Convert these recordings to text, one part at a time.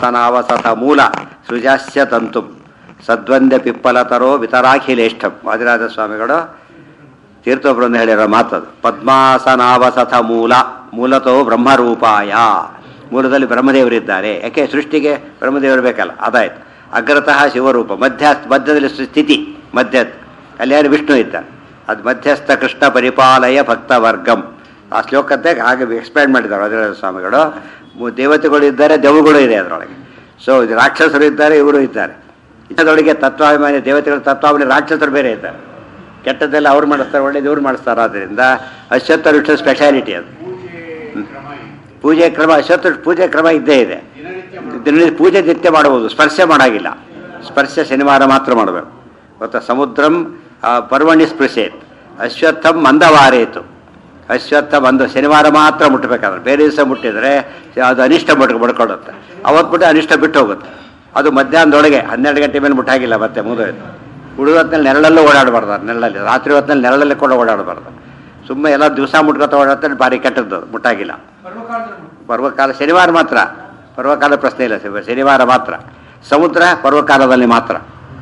ತನಾವಸತ ಮೂಲ ಸೃಜಾಸ್ಯ ತಂತು ಸದ್ವಂದ್ಯ ಪಿಪ್ಪಲತರೋ ವಿತರಾಖಿಲೇಷ್ಠಂ ವಾದಿರಾಜ ಸ್ವಾಮಿಗಳು ತೀರ್ಥೊಬ್ಬರನ್ನು ಹೇಳಿರೋ ಮಾತದು ಪದ್ಮಾಸನಾವಸಥ ಮೂಲ ಮೂಲತೋ ಬ್ರಹ್ಮರೂಪಾಯ ಮೂಲದಲ್ಲಿ ಬ್ರಹ್ಮದೇವರಿದ್ದಾರೆ ಯಾಕೆ ಸೃಷ್ಟಿಗೆ ಬ್ರಹ್ಮದೇವರು ಬೇಕಲ್ಲ ಅದಾಯ್ತು ಅಗ್ರತಃ ಶಿವರೂಪ ಮಧ್ಯ ಮಧ್ಯದಲ್ಲಿ ಸ್ಥಿತಿ ಮಧ್ಯ ಅಲ್ಲಿ ಯಾರು ವಿಷ್ಣು ಇದ್ದಾರೆ ಅದು ಮಧ್ಯಸ್ಥ ಕೃಷ್ಣ ಪರಿಪಾಲಯ ಭಕ್ತವರ್ಗಂ ಆ ಶ್ಲೋಕದ್ದೇ ಹಾಗೆ ಎಕ್ಸ್ಪ್ಲೈನ್ ಮಾಡಿದ್ದಾರೆ ವಾದಿರಾಜ ಸ್ವಾಮಿಗಳು ಮು- ದೇವತೆಗಳು ಇದ್ದಾರೆ ದೆವ್ವಗಳು ಇದೆ ಅದರೊಳಗೆ ಸೊ ಇದು ರಾಕ್ಷಸರು ಇದ್ದಾರೆ ಇವರು ಇದ್ದಾರೆ ಇದರೊಳಗೆ ತತ್ವಾಭಿಮಾನಿ ದೇವತೆಗಳ ತತ್ವಾಭಿಮಾನಿ ರಾಕ್ಷಸರು ಬೇರೆ ಇದ್ದಾರೆ ಕೆಟ್ಟದ್ದೆಲ್ಲ ಅವ್ರು ಮಾಡಿಸ್ತಾರೆ ಒಳ್ಳೇದು ಇವ್ರು ಮಾಡಿಸ್ತಾರೆ ಆದ್ದರಿಂದ ಅಶ್ವತ್ಥರುಷ ಸ್ಪೆಷಾಲಿಟಿ ಅದು ಪೂಜೆ ಕ್ರಮ ಅಶ್ವತ್ಥ ಪೂಜೆ ಕ್ರಮ ಇದ್ದೇ ಇದೆ ದಿನನಿತ್ಯ ಪೂಜೆ ನಿತ್ಯ ಮಾಡಬಹುದು ಸ್ಪರ್ಶ ಮಾಡಾಗಿಲ್ಲ ಸ್ಪರ್ಶ ಶನಿವಾರ ಮಾತ್ರ ಮಾಡಬೇಕು ಗೊತ್ತಾ ಸಮುದ್ರಂ ಆ, ಪರ್ವಣಿ ಸ್ಪೃಶೇತ್ ಅಶ್ವತ್ಥಂ ಮಂದವಾರೇತು ಅಶ್ವತ್ಥ ಬಂದು ಶನಿವಾರ ಮಾತ್ರ ಮುಟ್ಟಬೇಕಾದ್ರೆ ಬೇರೆ ದಿವಸ ಮುಟ್ಟಿದ್ರೆ ಅದು ಅನಿಷ್ಟ ಮುಟ್ಟ ಬಡ್ಕೊಳ್ಳುತ್ತೆ ಅವತ್ತು ಬಿಟ್ಟು ಅನಿಷ್ಟ ಬಿಟ್ಟು ಹೋಗುತ್ತೆ ಅದು ಮಧ್ಯಾಹ್ನದೊಳಗೆ ಹನ್ನೆರಡು ಗಂಟೆ ಮೇಲೆ ಮುಟ್ಟಾಗಿಲ್ಲ ಮತ್ತೆ ಮುಗಿದೋಯ್ತು ಹುಡುಗ ಹೊತ್ತಿನಲ್ಲಿ ನೆರಳಲ್ಲೂ ಓಡಾಡಬಾರ್ದು ಅದು ನೆರಳಲ್ಲಿ ರಾತ್ರಿ ಹೊತ್ತಿನಲ್ಲಿ ನೆರಳಲ್ಲಿ ಕೂಡ ಓಡಾಡಬಾರ್ದು ಸುಮ್ಮನೆ ಎಲ್ಲ ದಿವಸ ಮುಟ್ಕೊತ ಓಡಾಡ್ತಾರೆ ಭಾರಿ ಕೆಟ್ಟದ್ದು ಅದು, ಮುಟ್ಟಾಗಿಲ್ಲ ಪರ್ವಕಾಲ ಶನಿವಾರ ಮಾತ್ರ ಪರ್ವಕಾಲ ಪ್ರಶ್ನೆ ಇಲ್ಲ ಶಿವ- ಶನಿವಾರ ಮಾತ್ರ ಸಮುದ್ರ ಪರ್ವಕಾಲದಲ್ಲಿ ಮಾತ್ರ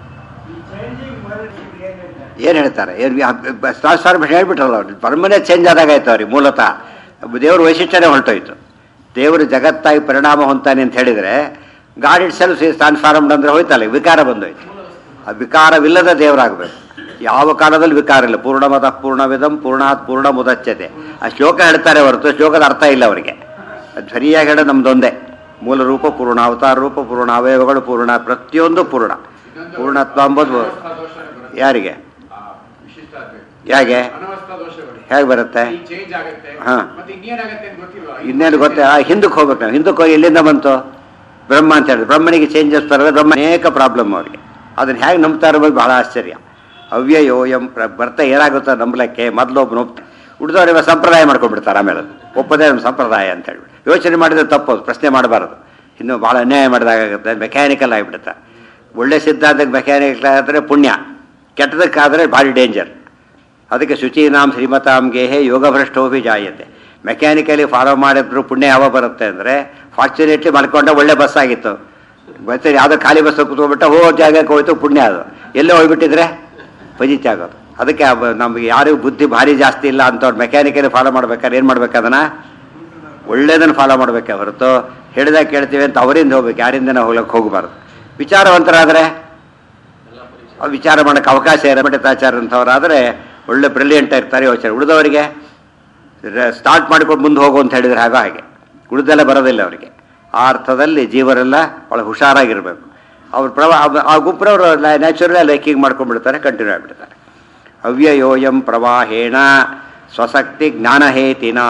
ಏನು ಹೇಳ್ತಾರೆ ಏನು ಸಾವಿರ ಹೇಳ್ಬಿಟ್ರಲ್ಲ ಅವ್ರು ಪರ್ಮನೆಂಟ್ ಚೇಂಜ್ ಆದಾಗ ಆಯ್ತು ಅವ್ರಿಗೆ ಮೂಲತಃ ದೇವ್ರ ವೈಶಿಷ್ಟ್ಯನೇ ಹೊರಟೋಯ್ತು ದೇವರು ಜಗತ್ತಾಗಿ ಪರಿಣಾಮ ಹೊಂತಾನೆ ಅಂತ ಹೇಳಿದರೆ ಗಾಡ್ ಇಟ್ ಸೆಲ್ಫ್ ಟ್ರಾನ್ಸ್ಫಾರ್ಮ್ಡ್ ಅಂದ್ರೆ ಹೋಯ್ತಲ್ಲ ವಿಕಾರ ಬಂದೋಯ್ತು ಆ ವಿಕಾರವಿಲ್ಲದ ದೇವರಾಗಬೇಕು ಯಾವ ಕಾಲದಲ್ಲಿ ವಿಕಾರ ಇಲ್ಲ ಪೂರ್ಣಮದ ಪೂರ್ಣವಿದಂ ಪೂರ್ಣಾತ್ ಪೂರ್ಣ ಮುದಚ್ಚತೆ ಆ ಶ್ಲೋಕ ಹೇಳ್ತಾರೆ ಹೊರತು ಶ್ಲೋಕದ ಅರ್ಥ ಇಲ್ಲ ಅವರಿಗೆ ಅದು ಸರಿಯಾಗಿ ಹೇಳೋದು ನಮ್ದೊಂದೇ ಮೂಲ ರೂಪ ಪೂರ್ಣ ಅವತಾರ ರೂಪ ಪೂರ್ಣ ಅವಯವಗಳು ಪೂರ್ಣ ಪ್ರತಿಯೊಂದು ಪೂರ್ಣ ಪೂರ್ಣತ್ವ ಅಂಬೋದು ಯಾರಿಗೆ ಹೇಗೆ ಅನವಸ್ಥಾ ದೋಷಗಳು ಹೇಗೆ ಬರುತ್ತೆ ಚೇಂಜ್ ಆಗುತ್ತೆ ಹಾ. ಮತ್ತೆ ಇನ್ನೇನಾಗುತ್ತೆ ಅಂತ ಗೊತ್ತಿಲ್ವಾ ಇನ್ನೇನು ಗೊತ್ತೇ ಆ ಹಿಂದಕ್ಕೆ ಹೋಗ್ಬೇಕು ನಾವು ಹಿಂದಕ್ಕೆ ಹೋಗಿ ಎಲ್ಲಿಂದ ಬಂತು ಬ್ರಹ್ಮ ಅಂತ ಹೇಳಿದ್ರು ಬ್ರಹ್ಮನಿಗೆ ಚೇಂಜಸ್ ಬರೋದು ಬ್ರಹ್ಮ ಅನೇಕ ಪ್ರಾಬ್ಲಮ್ ಅವ್ರಿಗೆ ಅದನ್ನ ಹೇಗೆ ನಂಬ್ತಾ ಇರೋದು ಬಹಳ ಆಶ್ಚರ್ಯ ಅವ್ಯಯೋಯಂ ಪ್ರ- ಬರ್ತಾ ಏನಾಗುತ್ತೋ ನಂಬಲಕ್ಕೆ ಮೊದಲು ಒಬ್ಬನು ಒಪ್ತ ಉಳಿದವರೆಲ್ಲ ಸಂಪ್ರದಾಯ ಮಾಡ್ಕೊಂಡ್ಬಿಡ್ತಾರೆ ಆಮೇಲೆ ಅದು. ಒಪ್ಪದೇ ನಮ್ಮ ಸಂಪ್ರದಾಯ ಅಂತ ಹೇಳ್ಬಿಟ್ಟು ಯೋಚನೆ ಮಾಡಿದ್ರೆ ತಪ್ಪೋದು ಪ್ರಶ್ನೆ ಮಾಡಬಾರ್ದು ಇನ್ನು ಭಾಳ ಅನ್ಯಾಯ ಮಾಡಿದಾಗುತ್ತೆ ಮೆಕ್ಯಾನಿಕಲ್ ಆಗಿಬಿಡುತ್ತೆ ಒಳ್ಳೆ ಸಿದ್ಧಾಂತಕ್ಕೆ ಮೆಕ್ಯಾನಿಕಲ್ ಆದರೆ ಪುಣ್ಯ ಕೆಟ್ಟದಕ್ಕಾದರೆ ಭಾರಿ ಡೇಂಜರ್ ಅದಕ್ಕೆ ಶುಚೀನಾಂ ಶ್ರೀಮತಾಂ ಗೇಹೆ ಯೋಗಭ್ರಷ್ಟೋಭಿ ಜಾಯತೆ ಮೆಕ್ಯಾನಿಕಲಿ ಫಾಲೋ ಮಾಡಿದ್ರು ಪುಣ್ಯ ಯಾವ ಬರುತ್ತೆ ಅಂದರೆ ಫಾರ್ಚುನೇಟ್ಲಿ ಮಾಡ್ಕೊಂಡ ಒಳ್ಳೆ ಬಸ್ ಆಗಿತ್ತು ಮತ್ತೆ ಯಾವುದೋ ಖಾಲಿ ಬಸ್ ಕೂತ್ಕೊಂಡ್ಬಿಟ್ಟ ಹೋ ಜಾಗಕ್ಕೆ ಹೋಯ್ತು ಪುಣ್ಯ ಅದು ಎಲ್ಲೇ ಹೋಗ್ಬಿಟ್ಟಿದ್ರೆ ಫಜಿತಿ ಆಗೋದು ಅದಕ್ಕೆ ಅವ- ನಮ್ಗೆ ಯಾರಿಗೂ ಬುದ್ಧಿ ಭಾರಿ ಜಾಸ್ತಿ ಇಲ್ಲ ಅಂತವ್ರು ಮೆಕ್ಯಾನಿಕಲಿ ಫಾಲೋ ಮಾಡ್ಬೇಕಾದ್ರೆ ಏನು ಮಾಡ್ಬೇಕು ಅದನ್ನ ಒಳ್ಳೇದನ್ನು ಫಾಲೋ ಮಾಡಬೇಕೆ ಹೊರತು ಹೇಳಿದಾಗ ಕೇಳ್ತೀವಿ ಅಂತ ಅವರಿಂದ ಹೋಗ್ಬೇಕು ಯಾರಿಂದನೇ ಹೋಗ್ಲಿಕ್ಕೆ ಹೋಗಬಾರ್ದು ವಿಚಾರವಂತರಾದರೆ ಅವ್ ವಿಚಾರ ಮಾಡೋಕ್ಕೆ ಅವಕಾಶ ಇರೋ ಪಂಡಿತಾಚಾರ್ಯ ಅಂಥವ್ರಾದರೆ ಒಳ್ಳೆ ಬ್ರಿಲಿಯಂಟ್ ಇರ್ತಾರೆ ಯೋಚನೆ ಉಳಿದವರಿಗೆ ಸ್ಟಾರ್ಟ್ ಮಾಡ್ಕೊಂಡು ಮುಂದೆ ಹೋಗು ಅಂತ ಹೇಳಿದ್ರೆ ಹಾಗೋ ಹಾಗೆ ಉಳಿದೆಲ್ಲ ಬರೋದಿಲ್ಲ ಅವರಿಗೆ ಆ ಅರ್ಥದಲ್ಲಿ ಜೀವರೆಲ್ಲ ಭಾಳ ಹುಷಾರಾಗಿರ್ಬೇಕು ಅವ್ರ ಪ್ರವಾ ಅವ್- ಆ ಗುಂಪಿನವರು ನ್ಯಾಚುರಲ್ ಲೈಕಿಂಗ್ ಮಾಡ್ಕೊಂಡ್ಬಿಡ್ತಾರೆ ಕಂಟಿನ್ಯೂ ಆಗಿಬಿಡ್ತಾರೆ ಅವ್ಯಯೋಯಂ ಪ್ರವಾಹೇಣ ಸ್ವಸಕ್ತಿ ಜ್ಞಾನಹೇತಿನ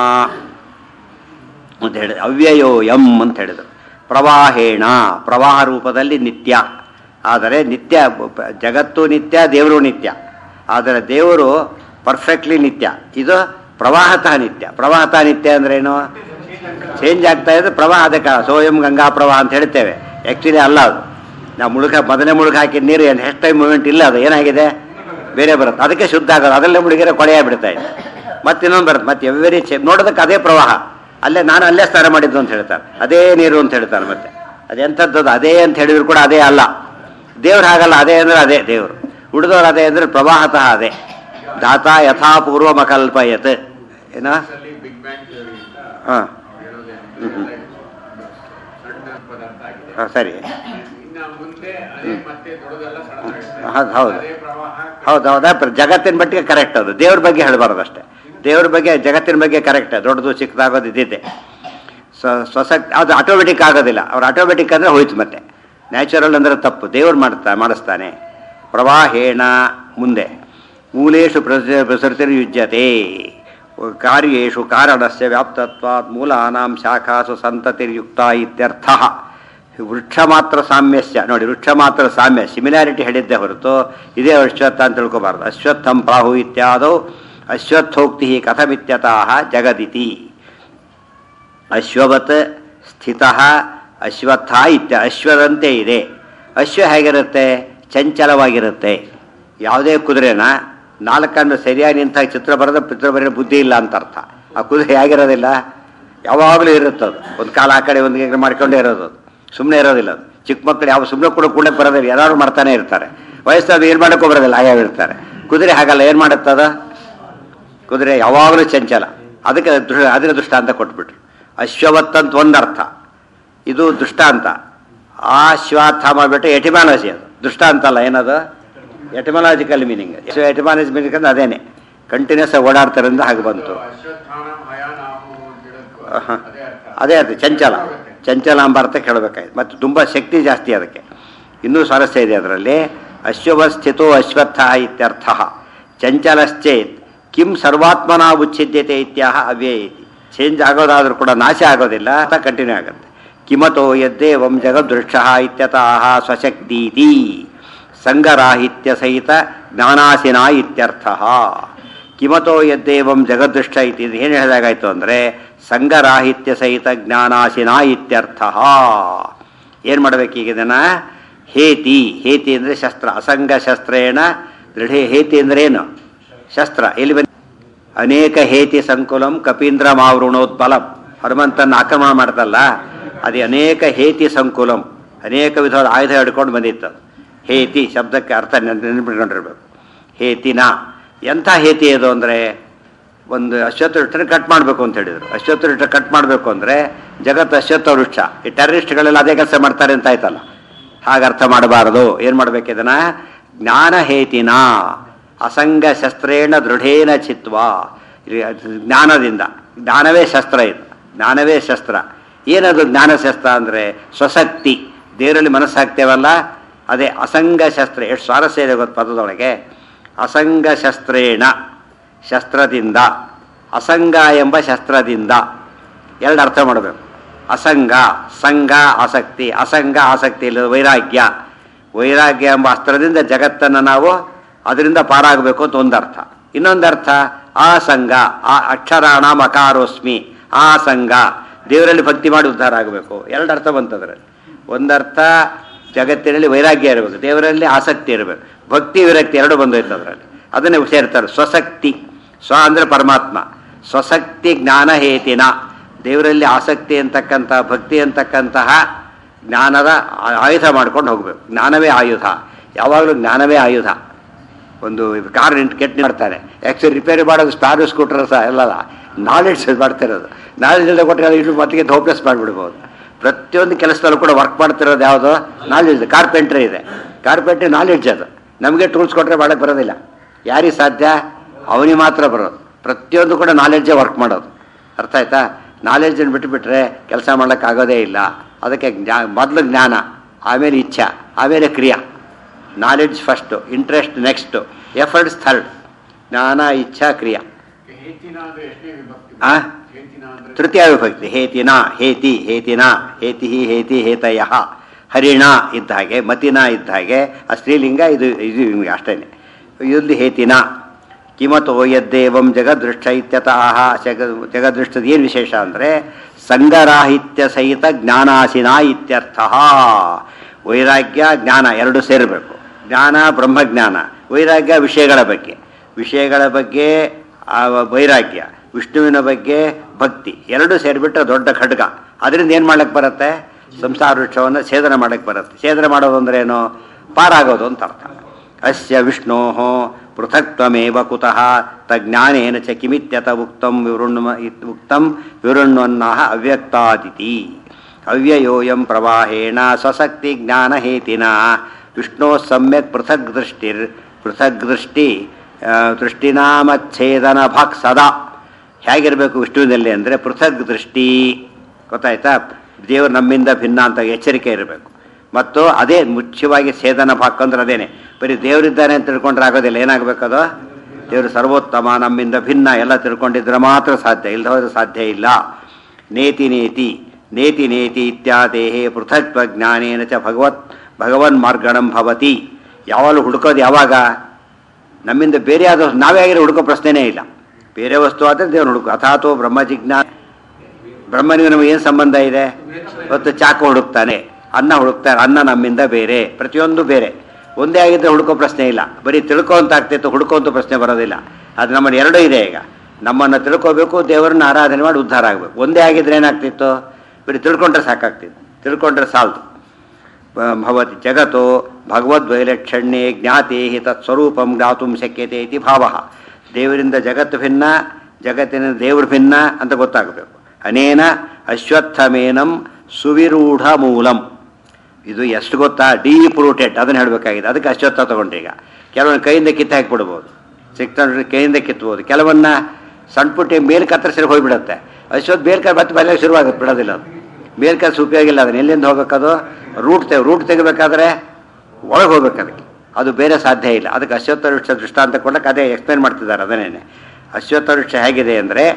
ಅಂತ ಹೇಳಿದ್ರು ಅವ್ಯಯೋ ಎಂ ಅಂತ ಹೇಳಿದರು ಪ್ರವಾಹೇಣ ಪ್ರವಾಹ ರೂಪದಲ್ಲಿ ನಿತ್ಯ ಆದರೆ ನಿತ್ಯ ಪ- ಜಗತ್ತು ನಿತ್ಯ ದೇವರು ನಿತ್ಯ ಆದರೆ ದೇವರು ಪರ್ಫೆಕ್ಟ್ಲಿ ನಿತ್ಯ ಇದು ಪ್ರವಾಹತಃ ನಿತ್ಯ ಪ್ರವಾಹತಃ ನಿತ್ಯ ಅಂದ್ರೇನು ಚೇಂಜ್ ಆಗ್ತಾ ಇದೆ ಪ್ರವಾಹ ಅದಕ್ಕೆ ಸೋಯಂ ಗಂಗಾ ಪ್ರವಾಹ ಅಂತ ಹೇಳ್ತೇವೆ ಆ್ಯಕ್ಚುಲಿ ಅಲ್ಲ ಅದು ನಾವು ಮುಳುಗ ಮೊದಲನೇ ಮುಳುಗ ಹಾಕಿದ ನೀರು ಏನು ಎಷ್ಟು ಟೈಮ್ ಮೂಮೆಂಟ್ ಇಲ್ಲ ಅದು ಏನಾಗಿದೆ ಬೇರೆ ಬರುತ್ತೆ ಅದಕ್ಕೆ ಶುದ್ಧ ಆಗೋದು ಅದರಲ್ಲೇ ಮುಳುಗಿರೋ ಕೊಳೆಯ ಬಿಡ್ತಾ ಇದೆ ಮತ್ತೆ ಇನ್ನೊಂದು ಬರುತ್ತೆ ಮತ್ತೆ ಎವ್ರಿ ಚೇ ನೋಡೋದಕ್ಕೆ ಅದೇ ಪ್ರವಾಹ ಅಲ್ಲೇ ನಾನು ಅಲ್ಲೇ ಸ್ನಾನ ಮಾಡಿದ್ದು ಅಂತ ಹೇಳ್ತಾರೆ ಅದೇ ನೀರು ಅಂತ ಹೇಳ್ತಾರೆ ಮತ್ತೆ ಅದೆಂಥದ್ದು ಅದು ಅದೇ ಅಂತ ಹೇಳಿದ್ರು ಕೂಡ ಅದೇ ಅಲ್ಲ ದೇವ್ರು ಹಾಗಲ್ಲ ಅದೇ ಅಂದ್ರೆ ಅದೇ ದೇವರು ಉಳಿದವ್ರು ಅದೇ ಅಂದ್ರೆ ಪ್ರವಾಹತಃ ಅದೇ ದಾತ ಯಥಾಪೂರ್ವ ಮಕಲ್ಪಯತ್ ಏನ ಬಿಗ್ ಬ್ಯಾಂಗ್ ಥಿಯರಿಯಿಂದ ಹಾಂ ಹೇಳೋದೇನು ಸಣ್ಣ ಪದಾರ್ಥ ಆಗಿದೆ ಹಾಂ ಸರಿ ಇನ್ನ ಮುಂದೆ ಅದೇ ಮತ್ತೆ ದೊಡ್ಡದೆಲ್ಲ ಸಣ್ಣ ಹೌದು, ಹೌದು. ಅದೇ ಪ್ರವಾಹ ಹೌದು ಹೌದಾ ಪ್ರ- ಜಗತ್ತಿನ ಮಟ್ಟಿಗೆ ಕರೆಕ್ಟ್ ಅದು ದೇವ್ರ ಬಗ್ಗೆ ಹೇಳಬಾರ್ದು ಅಷ್ಟೇ ದೇವ್ರ ಬಗ್ಗೆ ಜಗತ್ತಿನ ಬಗ್ಗೆ ಕರೆಕ್ಟ್ ದೊಡ್ಡದು ಚಿಕ್ಕದಾಗೋದು ಇದ್ದಿದೆ ಸ್ವ ಸ್ವಸಕ್ತಿ ಅದು ಆಟೋಮೆಟಿಕ್ ಆಗೋದಿಲ್ಲ ಅವ್ರು ಆಟೋಮೆಟಿಕ್ ಅಂದರೆ ಹೋಯ್ತು ಮತ್ತೆ ನ್ಯಾಚುರಲ್ ಅಂದರೆ ತಪ್ಪು ದೇವ್ರು ಮಾಡ್ತಾ ಮಾಡಿಸ್ತಾನೆ ಪ್ರವಾಹೇಣ ಮುಂದೆ ಮೂಲೇಶು ಪ್ರಸ ಪ್ರಸೃತಿರ್ಯುಜ್ಯತೆ ಕಾರ್ಯೇಶು ಕಾರಣಸ್ಯ ವ್ಯಾಪ್ತತ್ವಾತ್ ಮೂಲಾನಾಂ ಶಾಖಾಸು ಸಂತತಿರ್ಯುಕ್ತ ಇತ್ಯರ್ಥ ವೃಕ್ಷ ಮಾತ್ರ ಸಾಮ್ಯಸ್ಯ ನೋಡಿ ವೃಕ್ಷ ಮಾತ್ರ ಸಾಮ್ಯ ಸಿಮಿಲಾರಿಟಿ ಹೇಳಿದ್ದೆ ಹೊರತು ಇದೇ ಅಶ್ವತ್ಥ ಅಂತ ತಿಳ್ಕೊಬಾರ್ದು ಅಶ್ವತ್ಥಂ ಪ್ರಾಹು ಇತ್ಯಾದೌ ಅಶ್ವತ್ಥೋಕ್ತಿ ಕಥಮಿತ್ಯತಃ ಜಗದಿತಿ ಅಶ್ವವತ್ ಸ್ಥಿತ ಅಶ್ವತ್ಥ ಇತ್ಯ ಅಶ್ವದಂತೆ ಇದೆ ಅಶ್ವ ಹೇಗಿರುತ್ತೆ ಚಂಚಲವಾಗಿರುತ್ತೆ ಯಾವುದೇ ಕುದುರೆನ ನಾಲ್ಕನ್ನು ಸರಿಯಾಗಿ ನಿಂತಾಗ ಚಿತ್ರ ಬರೆದ ಚಿತ್ರ ಬರೆಯೋ ಬುದ್ಧಿ ಇಲ್ಲ ಅಂತ ಅರ್ಥ ಆ ಕುದುರೆ ಹೇಗಿರೋದಿಲ್ಲ ಯಾವಾಗಲೂ ಇರುತ್ತದು ಒಂದು ಕಾಲ ಆ ಕಡೆ ಒಂದು ಈ ಕಡೆ ಮಾಡ್ಕೊಂಡೇ ಇರೋದು ಅದು. ಸುಮ್ಮನೆ ಇರೋದಿಲ್ಲ ಅದು ಚಿಕ್ಕ ಮಕ್ಕಳು ಯಾವ ಸುಮ್ಮನೆ ಕೂಡ ಕೂಡ ಬರೋದಿಲ್ಲ ಯಾರು ಮಾಡ್ತಾನೆ ಇರ್ತಾರೆ ವಯಸ್ಸಾದ ಏನು ಮಾಡೋಕ್ಕೂ ಬರೋದಿಲ್ಲ ಆಯಾವ ಇರ್ತಾರೆ ಕುದುರೆ ಹಾಗಲ್ಲ ಏನು ಮಾಡುತ್ತದ ಕುದುರೆ ಯಾವಾಗಲೂ ಚಂಚಲ ಅದಕ್ಕೆ ದೃ ಅದರ ದೃಷ್ಟಾಂತ ಕೊಟ್ಬಿಟ್ರು ಅಶ್ವವತ್ತಂತ ಒಂದರ್ಥ ಇದು ದೃಷ್ಟಾಂತ ಆ ಶ್ವಾಥ ಮಾಡಿಬಿಟ್ಟು ಎಟಿಮಾಲಜಿ ಅದು ದೃಷ್ಟಾಂತ ಅಲ್ಲ ಏನದು etymological meaning so etymology meaning ಅಂದ್ರೆ ಅದೇನೆ ಕಂಟಿನ್ಯೂಸ್ ಆಗಿ ಓಡಾಡ್ತಾರಿಂದ ಹಾಗೆ ಬಂತು ಅಶ್ವತ್ಥಾನ ಹಯಾನಾಹು ಅಂತ ಹೇಳೋದು ಆಹಾ. ಅದೇ ಅರ್ಥ ಅದೇ ಅದು ಚಂಚಲ ಚಂಚಲ ಎಂಬ ಅರ್ಥ ಕೇಳಬೇಕಾಯ್ತು ಮತ್ತು ತುಂಬ ಶಕ್ತಿ ಜಾಸ್ತಿ ಅದಕ್ಕೆ ಇನ್ನೂ ಸ್ವಾರಸ್ಯ ಇದೆ ಅದರಲ್ಲಿ ಅಶ್ವಸ್ಥಿತೋ ಅಶ್ವತ್ಥ ಇತ್ಯರ್ಥ ಚಂಚಲಶ್ಚೇತ್ ಕಿಂ ಸರ್ವಾತ್ಮನ ಉಚ್ಛಿದ್ಯತೆ ಇತ್ಯಾಹ ಅವ್ಯಯ ಇತಿ ಚೇಂಜ್ ಆಗೋದಾದ್ರೂ ಕೂಡ ನಾಶ ಆಗೋದಿಲ್ಲ ಅಂತ ಕಂಟಿನ್ಯೂ ಆಗುತ್ತೆ ಕಿಮತೋ ಯದ್ದೇವಂ ಜಗದೃಕ್ಷ ಇತ್ಯತಃ ಸ್ವಶಕ್ತೀತಿ ಸಂಗರಾಹಿತ್ಯ ಸಹಿತ ಜ್ಞಾನಾಸಿನ ಇತ್ಯರ್ಥ ಕಿಮತೋ ಯದ್ದೇವಂ ಜಗದೃಷ್ಟ ಇತಿ ಇದು ಏನು ಹೇಳಿದಾಗಾಯ್ತು ಅಂದರೆ ಸಂಗರಾಹಿತ್ಯ ಸಹಿತ ಜ್ಞಾನಾಸಿನ ಇತ್ಯರ್ಥ ಏನು ಮಾಡಬೇಕೀಗ ಇದನ್ನು ಹೇತಿ ಹೇತಿ ಅಂದರೆ ಶಸ್ತ್ರ ಅಸಂಗ ಶಸ್ತ್ರೇಣ ದೃಢೇ ಹೇತಿ ಅಂದ್ರೆ ಏನು ಶಸ್ತ್ರ ಎಲ್ಲಿ ಬಂದ ಅನೇಕ ಹೇತಿ ಸಂಕುಲಂ ಕಪೀಂದ್ರ ಮಾವೃಣೋತ್ಬಲಂ ಹನುಮಂತನ ಆಕ್ರಮಣ ಮಾಡ್ತಲ್ಲ ಅದು ಅನೇಕ ಹೇತಿ ಸಂಕುಲಂ ಅನೇಕ ವಿಧವಾದ ಆಯುಧ ಹಿಡ್ಕೊಂಡು ಬಂದಿತ್ತು ಅದು. ಹೇತಿ ಶಬ್ದಕ್ಕೆ ಅರ್ಥ ನೆನ್- ನೆನ್ಪಿಟ್ಕೊಂಡಿರ್ಬೇಕು ಹೇತಿನ ಎಂಥ ಹೇತಿ ಅದು ಅಂದರೆ ಒಂದು ಅಶ್ವತ್ಥ ವೃಕ್ಷನ ಕಟ್ ಮಾಡಬೇಕು ಅಂತ ಹೇಳಿದರು ಅಶ್ವತ್ಥ ವೃಕ್ಷ ಕಟ್ ಮಾಡಬೇಕು ಅಂದರೆ ಜಗತ್ತು ಅಶ್ವತ್ಥ ವೃಕ್ಷ ಈ ಟೆರರಿಸ್ಟ್ಗಳೆಲ್ಲ ಅದೇ ಕೆಲಸ ಮಾಡ್ತಾರೆ ಅಂತ ಆಯ್ತಲ್ಲ ಹಾಗೆ ಅರ್ಥ ಮಾಡಬಾರದು ಏನು ಮಾಡ್ಬೇಕು ಇದನ್ನ ಜ್ಞಾನ ಹೇತಿನ ಅಸಂಗ ಶಸ್ತ್ರೇಣ ದೃಢೇನ ಚಿತ್ವ ಇಲ್ಲಿ ಅದು ಜ್ಞಾನದಿಂದ ಜ್ಞಾನವೇ ಶಸ್ತ್ರ ಇದು ಜ್ಞಾನವೇ ಶಸ್ತ್ರ ಏನದು ಜ್ಞಾನಶಸ್ತ್ರ ಅಂದರೆ ಸ್ವಶಕ್ತಿ ದೇವರಲ್ಲಿ ಮನಸ್ಸು ಹಾಕ್ತೇವಲ್ಲ ಅದೇ ಅಸಂಗ ಶಸ್ತ್ರ ಎಷ್ಟು ಸ್ವಾರಸ್ಯ ಇದೆ ಗೊತ್ತು ಪದದೊಳಗೆ ಅಸಂಗ ಶಸ್ತ್ರೇಣ ಶಸ್ತ್ರದಿಂದ ಅಸಂಗ ಎಂಬ ಶಸ್ತ್ರದಿಂದ ಎರಡು ಅರ್ಥ ಮಾಡಬೇಕು ಅಸಂಗ ಸಂಗ ಆಸಕ್ತಿ ಅಸಂಗ ಆಸಕ್ತಿ ಇಲ್ಲ ವೈರಾಗ್ಯ ವೈರಾಗ್ಯ ಎಂಬ ಅಸ್ತ್ರದಿಂದ ಜಗತ್ತನ್ನು ನಾವು ಅದರಿಂದ ಪಾರಾಗಬೇಕು ಅಂತ ಒಂದು ಅರ್ಥ ಇನ್ನೊಂದು ಅರ್ಥ ಆ ಸಂಘ ಆ ಅಕ್ಷರಾಣ ಮಕಾರೋಸ್ಮಿ ಆ ಸಂಘ ದೇವರಲ್ಲಿ ಭಕ್ತಿ ಮಾಡಿ ಉದ್ಧಾರ ಆಗಬೇಕು ಎರಡು ಅರ್ಥ ಬಂತದ್ರಲ್ಲಿ ಒಂದರ್ಥ ಜಗತ್ತಿನಲ್ಲಿ ವೈರಾಗ್ಯ ಇರಬೇಕು ದೇವರಲ್ಲಿ ಆಸಕ್ತಿ ಇರಬೇಕು ಭಕ್ತಿ ವಿರಕ್ತಿ ಎರಡು ಬಂದೋಯ್ತು ಅದರಲ್ಲಿ ಅದನ್ನೇ ಸೇರ್ತಾರೆ ಸ್ವಶಕ್ತಿ ಸ್ವ ಅಂದರೆ ಪರಮಾತ್ಮ ಸ್ವಶಕ್ತಿ ಜ್ಞಾನ ಹೇತಿನ ದೇವರಲ್ಲಿ ಆಸಕ್ತಿ ಅಂತಕ್ಕಂಥ ಭಕ್ತಿ ಅಂತಕ್ಕಂತಹ ಜ್ಞಾನದ ಆ- ಆಯುಧ ಮಾಡ್ಕೊಂಡು ಹೋಗಬೇಕು ಜ್ಞಾನವೇ ಆಯುಧ ಯಾವಾಗಲೂ ಜ್ಞಾನವೇ ಆಯುಧ ಒಂದು ಕಾರ್ ನಿಂತು ಕೆಟ್ಟು ಮಾಡ್ತಾರೆ ಆ್ಯಕ್ಚುಲಿ ರಿಪೇರಿ ಮಾಡೋದು ಸ್ಟಾರ್ ಸ್ಕೂಟರ್ ಸಹ ಎಲ್ಲಲ್ಲ ನಾಲೆಡ್ಜ್ ಮಾಡ್ತಿರೋದು ನಾಲೆಡ್ಜ್ ಎಲ್ಲ ಕೊಟ್ಟರೆ ಇಟ್ಟು ಮತ್ತಿಗೆ ಹೋಪ್ಲೆಸ್ ಮಾಡಿಬಿಡ್ಬೋದು ಪ್ರತಿಯೊಂದು ಕೆಲಸದಲ್ಲೂ ಕೂಡ ವರ್ಕ್ ಮಾಡ್ತಿರೋದು ಯಾವುದು ನಾಲೆಡ್ಜ್ ಕಾರ್ಪೆಂಟ್ರಿ ಇದೆ ಕಾರ್ಪೆಂಟ್ರಿ ನಾಲೆಡ್ಜ್ ಅದು ನಮಗೆ ಟೂಲ್ಸ್ ಕೊಟ್ಟರೆ ಮಾಡಕ್ಕೆ ಬರೋದಿಲ್ಲ ಯಾರಿಗೆ ಸಾಧ್ಯ ಅವನಿಗೆ ಮಾತ್ರ ಬರೋದು ಪ್ರತಿಯೊಂದು ಕೂಡ ನಾಲೆಡ್ಜೇ ವರ್ಕ್ ಮಾಡೋದು ಅರ್ಥ ಆಯ್ತಾ ನಾಲೆಡ್ಜನ್ನು ಬಿಟ್ಟುಬಿಟ್ರೆ ಕೆಲಸ ಮಾಡೋಕ್ಕಾಗೋದೇ ಇಲ್ಲ ಅದಕ್ಕೆ ಜ್ಞಾ ಮೊದಲು ಜ್ಞಾನ ಆಮೇಲೆ ಇಚ್ಛಾ ಆಮೇಲೆ ಕ್ರಿಯಾ knowledge first interest next efforts third ಜ್ಞಾನ ಇಚ್ಛಾ ಕ್ರಿಯಾ ಹೇತಿನ ಅಂದ್ರೆ ಎಷ್ಟನೇ ವಿಭಕ್ತಿ ಆ? ಹೇತಿನ ಅಂದ್ರೆ ತೃತೀಯ ವಿಭಕ್ತಿ ಹೇತಿನ ಹೇತಿ ಹೇತಿನ ಹೇತಿ ಹೇತಿ ಹೇತಯ ಹರಿಣ ಇದ್ದ ಹಾಗೆ ಮತಿನ ಇದ್ದ ಹಾಗೆ ಆ ಸ್ತ್ರೀಲಿಂಗ ಇದು ಇದು ಹಿಂಗೆ ಅಷ್ಟೇನೆ ಇಲ್ಲಿ ಹೇತಿನ ಕಿಮತೋ ಯದ್ದೇವಂ ಜಗದೃಷ್ಟ ಇತ್ಯತಃ ಜಗ ಜಗದೃಷ್ಟದ ಏನು ವಿಶೇಷ ಅಂದರೆ ಸಂಗರಾಹಿತ್ಯ ಸಹಿತ ಜ್ಞಾನಾಸಿನ ಇತ್ಯರ್ಥ ವೈರಾಗ್ಯ ಜ್ಞಾನ ಎರಡು ಸೇರಬೇಕು ಜ್ಞಾನ ಬ್ರಹ್ಮಜ್ಞಾನ ವೈರಾಗ್ಯ ವಿಷಯಗಳ ಬಗ್ಗೆ ವಿಷಯಗಳ ಬಗ್ಗೆ ಆ ವೈರಾಗ್ಯ ವಿಷ್ಣುವಿನ ಬಗ್ಗೆ ಭಕ್ತಿ ಎರಡು ಸೇರಿಬಿಟ್ರೆ ದೊಡ್ಡ ಖಡ್ಗ ಅದರಿಂದ ಏನು ಮಾಡಕ್ಕೆ ಬರುತ್ತೆ ಸಂಸಾರ ವೃಕ್ಷವನ್ನು ಛೇದನ ಮಾಡಕ್ಕೆ ಬರುತ್ತೆ ಛೇದನ ಮಾಡೋದು ಅಂದ್ರೆ ಏನು ಪಾರಾಗೋದು ಅಂತ ಅರ್ಥ ಅಸ್ಯ ವಿಷ್ಣೋ ಪೃಥಕ್ತ್ವಮೇವ ಕುತಃ ತಜ್ಞಾನೇನ ಚ ಕಿಮಿತ್ಯತ ಉಕ್ತಂ ವಿವೃಣ್ಮ ಇತ್ ಉಕ್ತಂ ವಿವೃಣ್ವನ್ನಃ ಅವ್ಯಕ್ತಾದಿತಿ ಅವ್ಯಯೋಯಂ ಪ್ರವಾಹೇಣ ಸ್ವಶಕ್ತಿ ಜ್ಞಾನಹೇತಿನ ವಿಷ್ಣೋ ಸಮ್ಯಕ್ ಪೃಥಕ್ ದೃಷ್ಟಿರ್ ಪೃಥಕ್ ದೃಷ್ಟಿ ಆ, ದೃಷ್ಟಿನಾಮಚ್ಛೇದನ ಭಾಕ್ ಸದಾ ಹೇಗಿರಬೇಕು ವಿಷ್ಣುವಿನಲ್ಲಿ ಅಂದರೆ ಪೃಥಕ್ ದೃಷ್ಟಿ ಗೊತ್ತಾಯ್ತಾ ದೇವರು ನಮ್ಮಿಂದ ಭಿನ್ನ ಅಂತ ಎಚ್ಚರಿಕೆ ಇರಬೇಕು ಮತ್ತು ಅದೇ ಮುಖ್ಯವಾಗಿ ಛೇದನ ಭಾಕ್ ಅಂದ್ರೆ ಅದೇನೆ ಬರೀ ದೇವರಿದ್ದಾನೆ ಅಂತ ತಿಳ್ಕೊಂಡ್ರೆ ಆಗೋದಿಲ್ಲ ಏನಾಗಬೇಕದು ದೇವರು ಸರ್ವೋತ್ತಮ ನಮ್ಮಿಂದ ಭಿನ್ನ ಎಲ್ಲ ತಿಳ್ಕೊಂಡಿದ್ರೆ ಮಾತ್ರ ಸಾಧ್ಯ ಇಲ್ಲದ ಹೋದ್ರೆ ಸಾಧ್ಯ ಇಲ್ಲ ನೇತಿ ನೇತಿ ನೇತಿ ನೇತಿ ಇತ್ಯಾದೇಹೇ ಪೃಥಕ್ತ್ವ ಜ್ಞಾನೇನ ಚ ಭಗವತ್ ಭಗವನ್ ಮಾರ್ಗಣಂ ಭವತಿ ಯಾವಾಗಲೂ ಹುಡುಕೋದು ಯಾವಾಗ ನಮ್ಮಿಂದ ಬೇರೆ ಆದ ನಾವೇ ಆಗಿರೋ ಹುಡುಕೋ ಪ್ರಶ್ನೆನೇ ಇಲ್ಲ ಬೇರೆ ವಸ್ತು ಆದರೆ ದೇವ್ರು ಹುಡುಕು ಅಥಾತೋ ಬ್ರಹ್ಮ ಜಿಜ್ಞಾನ ಬ್ರಹ್ಮನಿಗೆ ನಮಗೆ ಏನು ಸಂಬಂಧ ಇದೆ ಇವತ್ತು ಚಾಕು ಹುಡುಕ್ತಾನೆ ಅನ್ನ ಹುಡುಕ್ತಾನೆ ಅನ್ನ ನಮ್ಮಿಂದ ಬೇರೆ ಪ್ರತಿಯೊಂದು ಬೇರೆ ಒಂದೇ ಆಗಿದ್ದರೆ ಹುಡುಕೋ ಪ್ರಶ್ನೆ ಇಲ್ಲ ಬರೀ ತಿಳ್ಕೊ ಅಂತ ಆಗ್ತಿತ್ತು ಹುಡುಕೋ ಅಂತ ಪ್ರಶ್ನೆ ಬರೋದಿಲ್ಲ ಅದು ನಮ್ಮಲ್ಲಿ ಎರಡೂ ಇದೆ ಈಗ ನಮ್ಮನ್ನು ತಿಳ್ಕೋಬೇಕು ದೇವರನ್ನ ಆರಾಧನೆ ಮಾಡಿ ಉದ್ಧಾರ ಆಗಬೇಕು ಒಂದೇ ಆಗಿದ್ರೆ ಏನಾಗ್ತಿತ್ತು ಬರೀ ತಿಳ್ಕೊಂಡ್ರೆ ಸಾಕಾಗ್ತಿತ್ತು ತಿಳ್ಕೊಂಡ್ರೆ ಸಾಲದು ಬ- ಭವತಿ ಜಗತ್ತು ಭಗವದ್ವೈಲಕ್ಷಣ್ಯೇ ಜ್ಞಾತೆ ಹಿ ತತ್ಸ್ವರೂಪಂ ಜ್ಞಾತುಂ ಶಕ್ಯತೆ ಇತಿ ಭಾವ ದೇವರಿಂದ ಜಗತ್ತು ಭಿನ್ನ ಜಗತ್ತಿನ ದೇವರು ಭಿನ್ನ ಅಂತ ಗೊತ್ತಾಗಬೇಕು ಅನೇನ ಅಶ್ವತ್ಥಮೇನಂ ಸುವಿರೂಢ ಮೂಲಂ ಇದು ಎಷ್ಟು ಗೊತ್ತಾ ಡೀಪ್ ರೂಟೆಡ್ ಅದನ್ನು ಹೇಳಬೇಕಾಗಿದೆ ಅದಕ್ಕೆ ಅಶ್ವತ್ಥ ತಗೊಂಡ್ರಿ ಈಗ ಕೆಲವೊಂದು ಕೈಯಿಂದ ಕಿತ್ತು ಹಾಕಿಬಿಡ್ಬೋದು ಸಿಕ್ತ ಕೈಯಿಂದ ಕಿತ್ಬೋದು ಕೆಲವನ್ನ ಸಣ್ಣ ಪುಟ್ಟಿ ಮೇಲ್ ಕತ್ತರಿಸಿ ಹೋಗ್ಬಿಡುತ್ತೆ ಅಶ್ವತ್ಥ ಬೇರ್ಕ ಮತ್ತೆ ಮೇಲೆ ಶುರುವಾಗುತ್ತೆ ಬಿಡೋದಿಲ್ಲ ಅದು ಬೇರೆ ಕಸ ಉಪಯೋಗ ಇಲ್ಲ ಅದನ್ನ ಎಲ್ಲಿಂದ ಹೋಗ್ಬೇಕದು ರೂಟ್ ತೆಗೆ ರೂಟ್ ತೆಗಿಬೇಕಾದ್ರೆ ಒಳಗೆ ಹೋಗ್ಬೇಕು ಅದಕ್ಕೆ ಅದು ಬೇರೆ ಸಾಧ್ಯ ಇಲ್ಲ ಅದಕ್ಕೆ ಅಶ್ವತ್ಥ ವೃಕ್ಷ ದೃಷ್ಟಾಂತ ಕೊಡಕ್ಕೆ ಅದೇ ಎಕ್ಸ್ಪ್ಲೇನ್ ಮಾಡ್ತಿದ್ದಾರೆ ಅದನ್ನೇನೆ ಅಶ್ವತ್ಥ ವೃಕ್ಷ ಹೇಗಿದೆ ಅಂದರೆ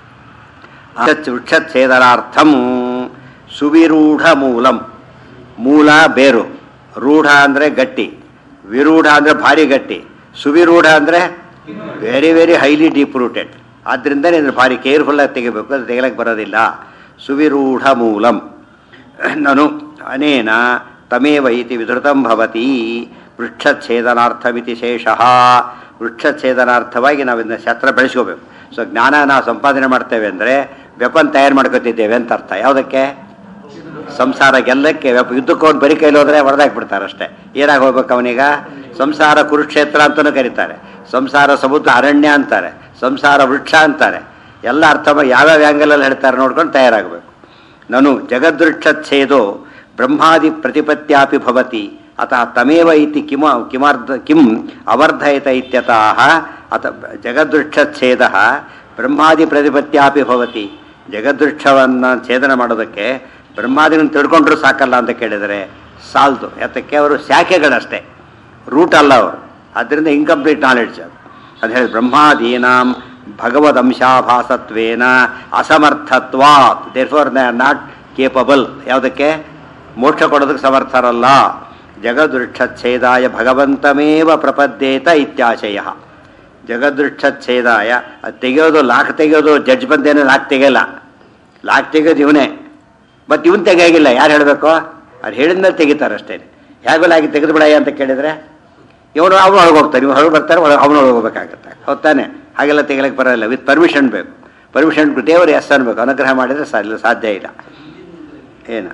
ವೃಕ್ಷಚ್ಛೇದನಾರ್ಥಂ ಸುವಿರೂಢ ಮೂಲಂ ಮೂಲ ಬೇರು ರೂಢ ಅಂದರೆ ಗಟ್ಟಿ ವಿರೂಢ ಅಂದರೆ ಭಾರಿ ಗಟ್ಟಿ ಸುವಿರೂಢ ಅಂದರೆ very very highly deep rooted ಆದ್ದರಿಂದ ಇದನ್ನು ಭಾರಿ ಕೇರ್ಫುಲ್ಲಾಗಿ ತೆಗಿಬೇಕು ಅದು ತೆಗಿಲಕ್ಕೆ ಬರೋದಿಲ್ಲ ಸುವಿರೂಢ ಮೂಲಂ ನನು ಅನೇನ ತಮೇವ ಇತಿ ವಿಧೃತಂ ಭವತಿ ವೃಕ್ಷಚ್ಛೇದನಾರ್ಥಮಿತಿ ಶೇಷಃ ವೃಕ್ಷಚ್ಛೇದನಾರ್ಥವಾಗಿ ನಾವು ಇದನ್ನ ಶಸ್ತ್ರ ಬೆಳೆಸ್ಕೋಬೇಕು ಸೊ ಜ್ಞಾನ ನಾವು ಸಂಪಾದನೆ ಮಾಡ್ತೇವೆ ಅಂದರೆ ವೆಪನ್ ತಯಾರು ಮಾಡ್ಕೋತಿದ್ದೇವೆ ಅಂತ ಅರ್ಥ ಯಾವುದಕ್ಕೆ ಸಂಸಾರ ಗೆಲ್ಲಕ್ಕೆ ವೆಪ ಯುದ್ಧಕ್ಕೆ ಹೋಗಿ ಬರಿ ಕೈಲಿ ಹೋದ್ರೆ ಹೊಡೆದಾಕ್ಬಿಡ್ತಾರೆ ಅಷ್ಟೇ ಏನಾಗಿ ಹೋಗ್ಬೇಕು ಅವನೀಗ ಸಂಸಾರ ಕುರುಕ್ಷೇತ್ರ ಅಂತಲೂ ಕರೀತಾರೆ ಸಂಸಾರ ಸಮುದ್ರ ಅರಣ್ಯ ಅಂತಾರೆ ಸಂಸಾರ ವೃಕ್ಷ ಅಂತಾರೆ ಎಲ್ಲ ಅರ್ಥ ಮಾಡಿ ಯಾವ್ಯಾವ ಆ್ಯಂಗಲಲ್ಲಿ ಹೇಳ್ತಾರೆ ನೋಡ್ಕೊಂಡು ತಯಾರಾಗಬೇಕು ನನು ಜಗದೃಕ್ಷಚ್ಛೇದೋ ಬ್ರಹ್ಮಾದಿ ಪ್ರತಿಪತ್ಯಾಪಿ ಭವತಿ ಅತಃ ತಮೇವ ಇತಿ ಕಿಮ ಕಿಮಾರ್ಧ ಕಿಂ ಅವರ್ಧಯತ ಇತ್ಯತಃ ಅತ ಜಗದೃಕ್ಷಚ್ಛೇದ ಬ್ರಹ್ಮಾದಿ ಪ್ರತಿಪತ್ಯಾಪಿ ಭವತಿ ಜಗದೃಕ್ಷವನ್ನು ಛೇದನ ಮಾಡೋದಕ್ಕೆ ಬ್ರಹ್ಮಾದಿಗಳನ್ನು ತಿಳ್ಕೊಂಡ್ರೂ ಸಾಕಲ್ಲ ಅಂತ ಕೇಳಿದರೆ ಸಾಲ್ದು ಯಾತಕ್ಕೆ ಅವರು ಶಾಖೆಗಳಷ್ಟೇ ರೂಟ್ ಅಲ್ಲ ಅವರು ಅದರಿಂದ ಇನ್ಕಂಪ್ಲೀಟ್ ನಾಲೆಡ್ಜ್ ಅದು ಅದು ಹೇಳಿ ಬ್ರಹ್ಮಾದೀನಾಂ ಭಗವದಂಶಾಭಾಸತ್ವೇನ ಅಸಮರ್ಥತ್ವಾತ್ therefore they are not capable ಯಾವುದಕ್ಕೆ ಮೋಕ್ಷ ಕೊಡೋದಕ್ಕೆ ಸಮರ್ಥರಲ್ಲ ಜಗದೃಕ್ಷಚ್ಛೇದಾಯ ಭಗವಂತಮೇವ ಪ್ರಪದ್ಯೇತ ಇತ್ಯಾಶಯ ಜಗದೃಕ್ಷಚ್ಛೇದಾಯ ಅದು ತೆಗೆಯೋದು ಲಾಕ್ ತೆಗೆಯೋದು ಜಡ್ಜ್ ಬಂದೇನೋ ಲಾಕ್ ತೆಗೆಯಲ್ಲ ಲಾಕ್ ತೆಗೆಯೋದು ಇವನೇ ಮತ್ತು ಇವನ್ ತೆಗಿಯಾಗಿಲ್ಲ ಯಾರು ಹೇಳಬೇಕು ಅವ್ರು ಹೇಳಿದ್ಮೇಲೆ ತೆಗಿತಾರೆ ಅಷ್ಟೇ ಹೇಗೋ ಲಾಗಿ ತೆಗೆದು ಬಿಡಯ್ಯ ಅಂತ ಕೇಳಿದರೆ ಇವನು ಅವನು ಒಳಗೆ ಹೋಗ್ತಾನೆ ಇವ್ನು ಹೊರಗೆ ಬರ್ತಾರೆ ಒಳಗೆ ಅವನು ಒಳಗೆ ಹೋಗ್ಬೇಕಾಗತ್ತೆ ಹೊತ್ತಾನೆ ಹಾಗೆಲ್ಲ ತೆಗಿಲಕ್ಕೆ ಬರೋಲ್ಲ ವಿತ್ ಪರ್ಮಿಷನ್ ಬೇಕು ಪರ್ಮಿಷನ್ ದೇವರು ಎಸ್ ಅನ್ಬೇಕು ಅನುಗ್ರಹ ಮಾಡಿದರೆ ಸಾ ಇಲ್ಲ ಸಾಧ್ಯ ಇಲ್ಲ ಏನು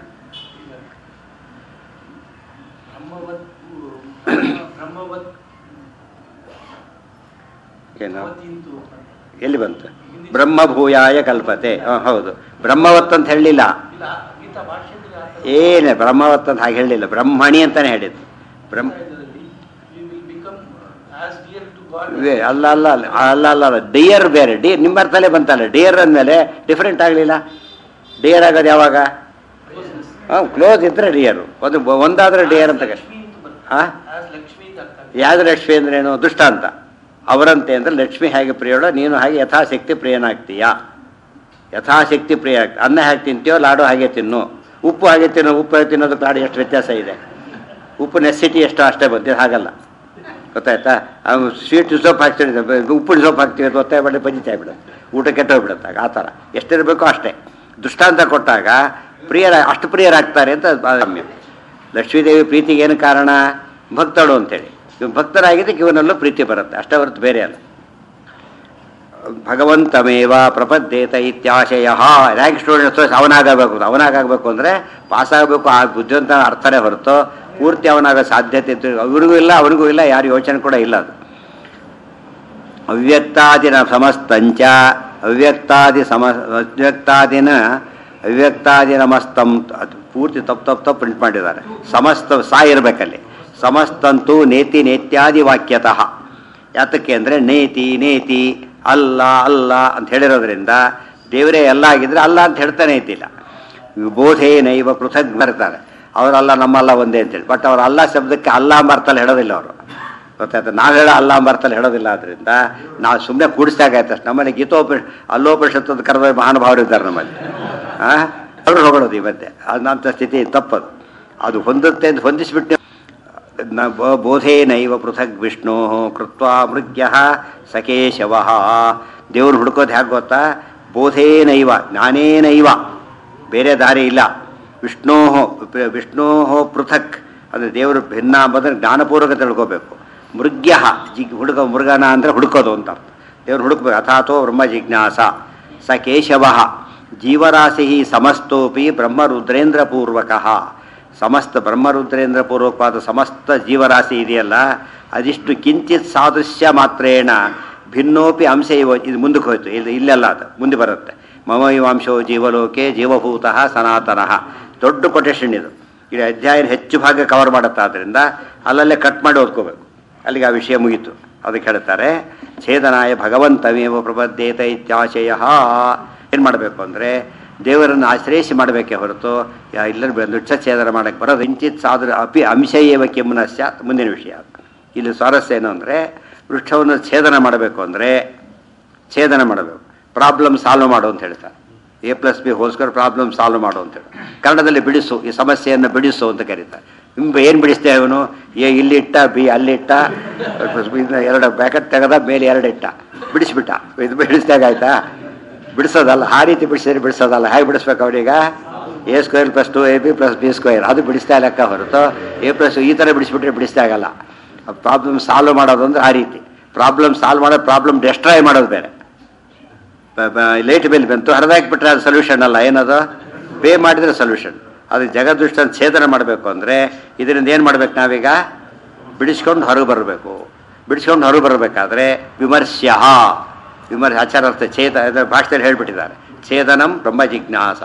ಬ್ರಹ್ಮವತ್ ಬ್ರಹ್ಮವತ್ ಏನು ವತಿಂತು ಎಲ್ಲಿ ಬಂತು ಬ್ರಹ್ಮಭೂಯಾಯ ಕಲ್ಪತೆ ಹಾಂ ಹೌದು ಬ್ರಹ್ಮವತ್ ಅಂತ ಹೇಳಲಿಲ್ಲ ಇಲ್ಲ ಗೀತಾ ಭಾಷ್ಯದಲ್ಲಿ ಆ ಥರ ಏನೇ ಬ್ರಹ್ಮವತ್ ಅಂತ ಹಾಗೆ ಹೇಳಲಿಲ್ಲ ಬ್ರಹ್ಮಣಿ ಅಂತಾನೆ ಹೇಳಿದ್ದು ಬ್ರಹ್ಮ ಇದರಲ್ಲಿ we will become as dear to God ಇವೆ ಅಲ್ಲ ಅಲ್ಲ ಅಲ್ಲ ಅಲ್ಲ ಅಲ್ಲ ಅಲ್ಲ ಡಿಯರ್ ಬೇರೆ ಡಿ ನಿಮ್ಮ ಅರ್ಥಲ್ಲೇ ಬಂತಲ್ಲ ಡಿಯರ್ ಅಂದಮೇಲೆ ಡಿಫ್ರೆಂಟ್ ಆಗಲಿಲ್ಲ ಡಿಯರ್ ಆಗೋದು ಯಾವಾಗ closeness. ಹಾಂ ಕ್ಲೋಸ್ ಇದ್ರೆ ಡಿಯರು ಒಂದು ಒಂದಾದ್ರೆ ಡಿಯರ್ ಅಂತ ಕಷ್ಟ ಲಕ್ಷ್ಮಿ ಅಂತ ಬರುತ್ತೆ. ಹಾಂ As ಲಕ್ಷ್ಮಿ ಅಂತ ಅರ್ಥ ಆಗುತ್ತೆ. ಯಾವ್ದು ಲಕ್ಷ್ಮಿ ಅಂದ್ರೇನು ದುಷ್ಟ ಅಂತ ಅವರಂತೆ ಅಂದ್ರೆ ಲಕ್ಷ್ಮಿ ಹೇಗೆ ಪ್ರಿಯೋಳ ನೀನು ಹಾಗೆ ಯಥಾಶಕ್ತಿ ಪ್ರಿಯನಾಗ್ತೀಯಾ ಯಥಾಶಕ್ತಿ ಪ್ರಿಯ ಆಗ್ತಿ ಅನ್ನ ಹೇಗೆ ತಿಂತೀಯೋ ಲಾಡು ಹಾಗೆ ತಿನ್ನು ಉಪ್ಪು ಹಾಗೆ ತಿನ್ನು ಉಪ್ಪು ಹಾಗೆ ತಿನ್ನೋದಕ್ಕೆ ಲಾಡು ಎಷ್ಟು ವ್ಯತ್ಯಾಸ ಇದೆ ಉಪ್ಪು ನೆಸಿಟಿ ಎಷ್ಟು ಅಷ್ಟೇ ಬಂದಿದ್ದು ಹಾಗಲ್ಲ ಗೊತ್ತಾಯ್ತಾ ಅವ್ನು ಸ್ವೀಟ್ ಸೋಪ್ ಹಾಕ್ತೀನಿ ಉಪ್ಪಿನ ಸೋಪ್ ಹಾಕ್ತೀವಿ ಅದು ಒತ್ತಾಯ ಮಾಡಿ ಪಂಚಾಯ ಬಿಡುತ್ತೆ ಊಟ ಕೆಟ್ಟೋಗ್ಬಿಡುತ್ತೆ ಆಗ ಆ ಥರ ಎಷ್ಟಿರಬೇಕೋ ಅಷ್ಟೇ ದೃಷ್ಟಾಂತ ಕೊಟ್ಟಾಗ ಪ್ರಿಯರ ಅಷ್ಟು ಪ್ರಿಯರಾಗ್ತಾರೆ ಅಂತ ಸಾಮ್ಯ ಲಕ್ಷ್ಮೀದೇವಿ ಪ್ರೀತಿಗೆ ಏನು ಕಾರಣ ಭಕ್ತಳು ಅಂತೇಳಿ ಇವ್ ಭಕ್ತರಾಗಿದ್ದಕ್ಕೆ ಇವನಲ್ಲೂ ಪ್ರೀತಿ ಬರುತ್ತೆ ಅಷ್ಟೇ ಹೊರತು ಬೇರೆ ಅಲ್ಲ ಭಗವಂತಮೇವ ಪ್ರಪದ್ಯೇತ ಇತ್ಯಾಶಯ ರ್ಯಾಂಕ್ ಸ್ಟೂಡೆಂಟ್ಸ್ ಅವನಾಗಬೇಕು ಅವನಾಗಬೇಕು ಅಂದರೆ ಪಾಸ್ ಆಗಬೇಕು ಆ ಬುದ್ಧಿವಂತ ಅರ್ಥನೇ ಹೊರತು ಪೂರ್ತಿ ಅವನಾಗೋ ಸಾಧ್ಯತೆ ಇತ್ತು ಅವ್ರಿಗೂ ಇಲ್ಲ ಅವನಿಗೂ ಇಲ್ಲ ಯಾರು ಯೋಚನೆ ಕೂಡ ಇಲ್ಲ ಅದು ಅವ್ಯಕ್ತಾದಿನ ಸಮಸ್ತಂಚ ಅವ್ಯಕ್ತಾದಿ ಸಮ ಅವ್ಯಕ್ತಾದಿನ ಅವ್ಯಕ್ತಾದಿ ನಮಸ್ತಂ ಅದು ಪೂರ್ತಿ ತಪ್ಪು ತಪ್ಪು ತಪ್ಪು ಪ್ರಿಂಟ್ ಮಾಡಿದ್ದಾರೆ ಸಮಸ್ತ ಸಾ ಇರಬೇಕಲ್ಲಿ ಸಮಸ್ತಂತೂ ನೇತಿ ನೇತ್ಯಾದಿ ವಾಕ್ಯತಃ ಯಾತಕ್ಕೆ ಅಂದರೆ ನೇತಿ ನೇತಿ ಅಲ್ಲ ಅಲ್ಲ ಅಂತ ಹೇಳಿರೋದ್ರಿಂದ ದೇವರೇ ಎಲ್ಲ ಆಗಿದ್ರೆ ಅಲ್ಲ ಅಂತ ಹೇಳ್ತಾನೆ ಇದ್ದಿಲ್ಲ ಬೋಧೇ ನೈವ ಪೃಥಕ್ ಬರ್ತಾರೆ ಅವರಲ್ಲ ನಮ್ಮಲ್ಲ ಒಂದೇ ಅಂತೇಳಿ ಬಟ್ ಅವ್ರ ಅಲ್ಲ ಶಬ್ದಕ್ಕೆ ಅಲ್ಲ ಅಂಬರ್ತಲ್ಲಿ ಹೇಳೋದಿಲ್ಲ ಅವರು ಗೊತ್ತಾಯ್ತು ನಾವು ಹೇಳೋ ಅಲ್ಲ ಅಂಬರ್ತಲ್ಲಿ ಹೇಳೋದಿಲ್ಲ ಆದ್ರಿಂದ ನಾವು ಸುಮ್ಮನೆ ಕೂಡಿಸ್ದಾಗಾಯ್ತು ಅಷ್ಟು ನಮ್ಮಲ್ಲಿ ಗೀತೋಪ ಅಲ್ಲೋಪನಿಷತ್ತದ ಕರೆದ ಮಹಾನುಭಾವರು ಇದ್ದಾರೆ ನಮ್ಮಲ್ಲಿ ಹಾಂ ಅವರು ಹೊಗಳೋದು ಈ ಮಧ್ಯೆ ಅದಂಥ ಸ್ಥಿತಿ ತಪ್ಪದು ಅದು ಹೊಂದುತ್ತೆ ಅಂತ ಹೊಂದಿಸ್ಬಿಟ್ಟು ನ ಬ- ಬೋಧೇನೈವ ಪೃಥಗ್ ವಿಷ್ಣು ಕೃತ್ವ ಮೃಗ್ಯ ಸಕೇಶವ ದೇವ್ರು ಹುಡ್ಕೋದು ಹೇಗೆ ಗೊತ್ತಾ ಬೋಧೇನೈವ ಜ್ಞಾನೇನೈವ ಬೇರೆ ದಾರಿ ಇಲ್ಲ ವಿಷ್ಣೋ ವಿಷ್ಣೋ ಪೃಥಕ್ ಅಂದರೆ ದೇವರು ಭಿನ್ನ ಅಂಬುದನ್ನು ಜ್ಞಾನಪೂರ್ವಕ ತಿಳ್ಕೋಬೇಕು ಮೃಗ್ಯ ಜಿಗ್ ಹುಡುಗ ಮೃಗನ ಅಂದರೆ ಹುಡುಕೋದು ಅಂತ ಅರ್ಥ ದೇವ್ರು ಹುಡುಕ್ಬೇಕು ಅಥಾತೋ ಬ್ರಹ್ಮ ಜಿಜ್ಞಾಸ ಸ ಕೇಶವ ಜೀವರಾಶಿ ಸಮಸ್ತೋಪಿ ಬ್ರಹ್ಮರುದ್ರೇಂದ್ರ ಪೂರ್ವಕ ಸಮಸ್ತ ಬ್ರಹ್ಮರುದ್ರೇಂದ್ರ ಪೂರ್ವಕವಾದ ಸಮಸ್ತ ಜೀವರಾಶಿ ಇದೆಯಲ್ಲ ಅದಿಷ್ಟು ಕಿಂಚಿತ್ ಸಾದೃಶ್ಯ ಮಾತ್ರೇಣ ಭಿನ್ನೋಪಿ ಅಂಶ ಇವ ಇದು ಮುಂದಕ್ಕೆ ಹೋಯ್ತು ಇದು ಇಲ್ಲೆಲ್ಲ ಅದು ಮುಂದೆ ಬರುತ್ತೆ ಮಮ ಇವಾಂಶೋ ಜೀವಲೋಕೆ ಜೀವಭೂತಃ ಸನಾತನಃ ದೊಡ್ಡ ಕೊಟೇಶನ್ ಇದು ಈ ಅಧ್ಯಾಯ ಹೆಚ್ಚು ಭಾಗ ಕವರ್ ಮಾಡುತ್ತೆ ಆದ್ದರಿಂದ ಅಲ್ಲಲ್ಲೇ ಕಟ್ ಮಾಡಿ ಓದ್ಕೋಬೇಕು ಅಲ್ಲಿಗೆ ಆ ವಿಷಯ ಮುಗೀತು ಅದಕ್ಕೆ ಹೇಳ್ತಾರೆ ಛೇದನಾಯ ಭಗವಂತಮೇವ ಪ್ರಬದ್ಧೇತ ಇತ್ಯಾಶಯ ಏನು ಮಾಡಬೇಕು ಅಂದರೆ ದೇವರನ್ನು ಆಶ್ರಯಿಸಿ ಮಾಡಬೇಕೇ ಹೊರತು ಯಾ- ಇಲ್ಲರ ನುಚ್ಛ ಛೇದನ ಮಾಡಕ್ಕೆ ಬರೋದು ಇಂಚಿತ್ ಸಾಧು ಅಪಿ ಅಂಶಯೇವ ಕೆಮ್ಮನ ಸ್ಯಾತ್ ಮುಂದಿನ ವಿಷಯ ಇಲ್ಲಿ ಸ್ವಾರಸ್ಯ ಏನು ಅಂದರೆ ವೃಕ್ಷವನ್ನು ಛೇದನ ಮಾಡಬೇಕು ಅಂದರೆ ಛೇದನ ಮಾಡಬೇಕು ಪ್ರಾಬ್ಲಮ್ ಸಾಲ್ವ್ ಮಾಡು ಅಂತ ಹೇಳ್ತಾರೆ A plus B whole square problem solve ಮಾಡು ಅಂತ ಹೇಳಿ ಕನ್ನಡದಲ್ಲಿ ಬಿಡಿಸು ಈ ಸಮಸ್ಯೆಯನ್ನು ಬಿಡಿಸು ಅಂತ ಕರೀತಾರೆ ನಿಮ್ಗೆ ಏನು ಬಿಡಿಸ್ತೆ ಅವನು ಎ ಇಲ್ಲಿಟ್ಟ ಬಿ ಅಲ್ಲಿಟ್ಟ ಇದನ್ನ ಎರಡು ಬ್ಯಾಕೆಟ್ ತೆಗೆದ ಮೇಲೆ ಎರಡು ಇಟ್ಟ ಬಿಡಿಸ್ಬಿಟ್ಟ ಇದು ಬಿಡಿಸ್ದಾಗ ಆಯ್ತಾ ಬಿಡಿಸೋದಲ್ಲ ಆ ರೀತಿ ಬಿಡಿಸಿದ್ರೆ ಬಿಡಿಸೋದಲ್ಲ ಹೇಗೆ ಬಿಡಿಸ್ಬೇಕು ಅವನೀಗ A square plus two A B plus B square ಅದು ಬಿಡಿಸ್ತಾ ಲೆಕ್ಕ ಹೊರತು ಎ ಪ್ಲಸ್ ಈ ಥರ ಬಿಡಿಸ್ಬಿಟ್ರೆ ಬಿಡಿಸ್ತಾ ಆಗಲ್ಲ ಪ್ರಾಬ್ಲಮ್ ಸಾಲ್ವ್ ಮಾಡೋದು ಅಂದ್ರೆ ಆ ರೀತಿ ಪ್ರಾಬ್ಲಮ್ ಸಾಲ್ವ್ ಮಾಡೋದು ಪ್ರಾಬ್ಲಮ್ ಡೆಸ್ಟ್ರಾಯ್ ಮಾಡೋದು ಬೇರೆ ಲೈಟ್ ಬಿಲ್ ಬಂತು ಹರಿದಾಕ್ಬಿಟ್ರೆ ಅದು ಸೊಲ್ಯೂಷನ್ ಅಲ್ಲ ಏನದು ಪೇ ಮಾಡಿದ್ರೆ ಸೊಲ್ಯೂಷನ್ ಅದು ಜಗದೃಷ್ಟನ್ನು ಛೇದನ ಮಾಡಬೇಕು ಅಂದರೆ ಇದರಿಂದ ಏನು ಮಾಡ್ಬೇಕು ನಾವೀಗ ಬಿಡಿಸ್ಕೊಂಡು ಹೊರಗೆ ಬರಬೇಕು ಬಿಡಿಸ್ಕೊಂಡು ಹೊರಗೆ ಬರಬೇಕಾದ್ರೆ ವಿಮರ್ಶ್ಯ ವಿಮರ್ಶ ಆಚಾರಾರ್ಥ ಛೇದ ಇದರ ಭಾಷೆಯಲ್ಲಿ ಹೇಳ್ಬಿಟ್ಟಿದ್ದಾರೆ ಛೇದನಂ ಬ್ರಹ್ಮ ಜಿಜ್ಞಾಸ